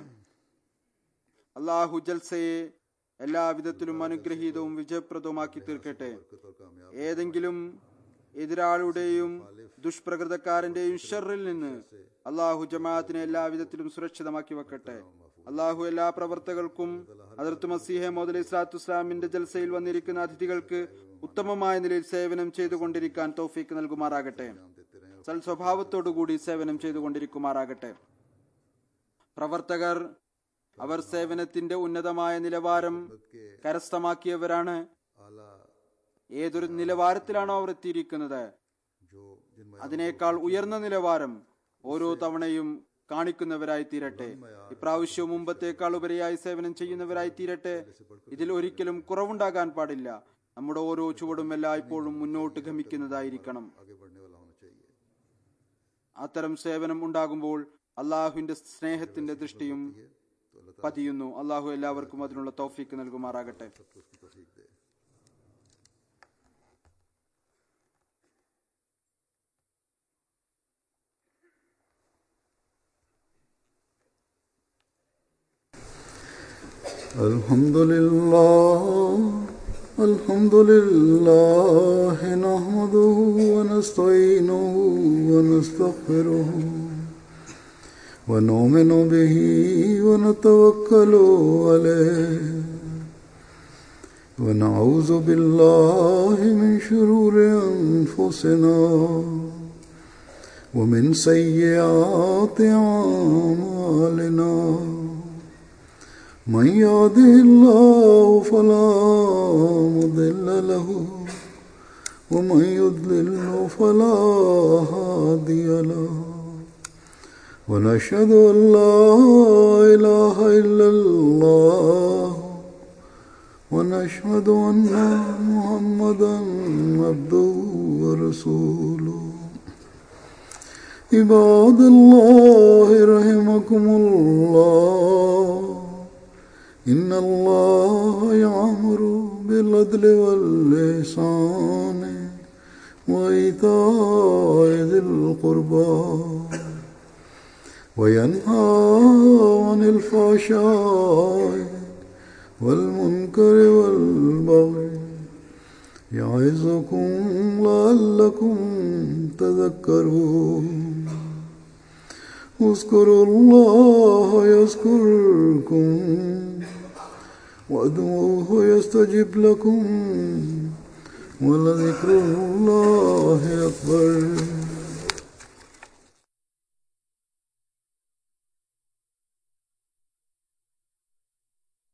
അള്ളാഹു ജൽസയെ എല്ലാവിധത്തിലും അനുഗ്രഹീതവും വിജയപ്രദവുമാക്കി തീർക്കട്ടെ बरकत और कामयाब ഏതെങ്കിലും എതിരാളിയുടെയും ദുഷ്പ്രകൃതക്കാരന്റെയും ഷറിൽ നിന്ന് അള്ളാഹു ജമാഅത്തിനെ എല്ലാവിധത്തിലും സുരക്ഷിതമാക്കി വെക്കട്ടെ അള്ളാഹു എല്ലാ പ്രവർത്തകർക്കും അതിർത്ത് മസീഹ മോദലി ഇസ്ലാത്തു ഇസ്ലാമിന്റെ ജൽസയിൽ വന്നിരിക്കുന്ന അതിഥികൾക്ക് ഉത്തമമായ നിലയിൽ സേവനം ചെയ്തുകൊണ്ടിരിക്കാൻ തൗഫീക്ക് നൽകുമാറാകട്ടെ देते रहें സൽ സ്വഭാവത്തോടുകൂടി സേവനം ചെയ്തുകൊണ്ടിരിക്കുമാറാകട്ടെ പ്രവർത്തകർ അവർ സേവനത്തിന്റെ ഉന്നതമായ നിലവാരം के കരസ്ഥമാക്കിയവരാണ് आला ഏതൊരു നിലവാരത്തിലാണോ അവർ എത്തിയിരിക്കുന്നത് जो जिन അതിനേക്കാൾ ഉയർന്ന നിലവാരം ഓരോ തവണയും കാണിക്കുന്നവരായി തീരട്ടെ ഇപ്രാവശ്യവും മുമ്പത്തേക്കാൾ ഉപരിയായി സേവനം ചെയ്യുന്നവരായി തീരട്ടെ ഇതിൽ ഒരിക്കലും കുറവുണ്ടാകാൻ പാടില്ല നമ്മുടെ ഓരോ ചുവടും എല്ലായ്പ്പോഴും മുന്നോട്ട് ഗമിക്കുന്നതായിരിക്കണം आगे बढ़ने वाला होना चाहिए അത്തരം സേവനം ഉണ്ടാകുമ്പോൾ അള്ളാഹുവിന്റെ സ്നേഹത്തിന്റെ ദൃഷ്ടിയും तो अल्लाह പതിയുന്നു അള്ളാഹു എല്ലാവർക്കും അതിനുള്ള തൗഫീക്ക് നൽകുമാറാകട്ടെ ताला सबको उसकी तौफीक दे الحمد لله الحمد لله نحمده ونستعينه ونستغفره ونؤمن به ونتوكل عليه ونعوذ بالله من شرور أنفسنا ومن سيئات أعمالنا من يهده الله فلا مضل له ومن يضلل فلا هادي له ونشهد أن لا إله إلا الله ونشهد أن محمدا عبده ورسوله عباد الله رحمكم الله إن الله يعمر بالعدل واللسان وإيتاء ذي القربى وينهى عن الفحشاء والمنكر والبغي يعظكم لعلكم تذكرون اذكروا الله يذكركم وادعوه يستجب لكم ولذكر الله أكبر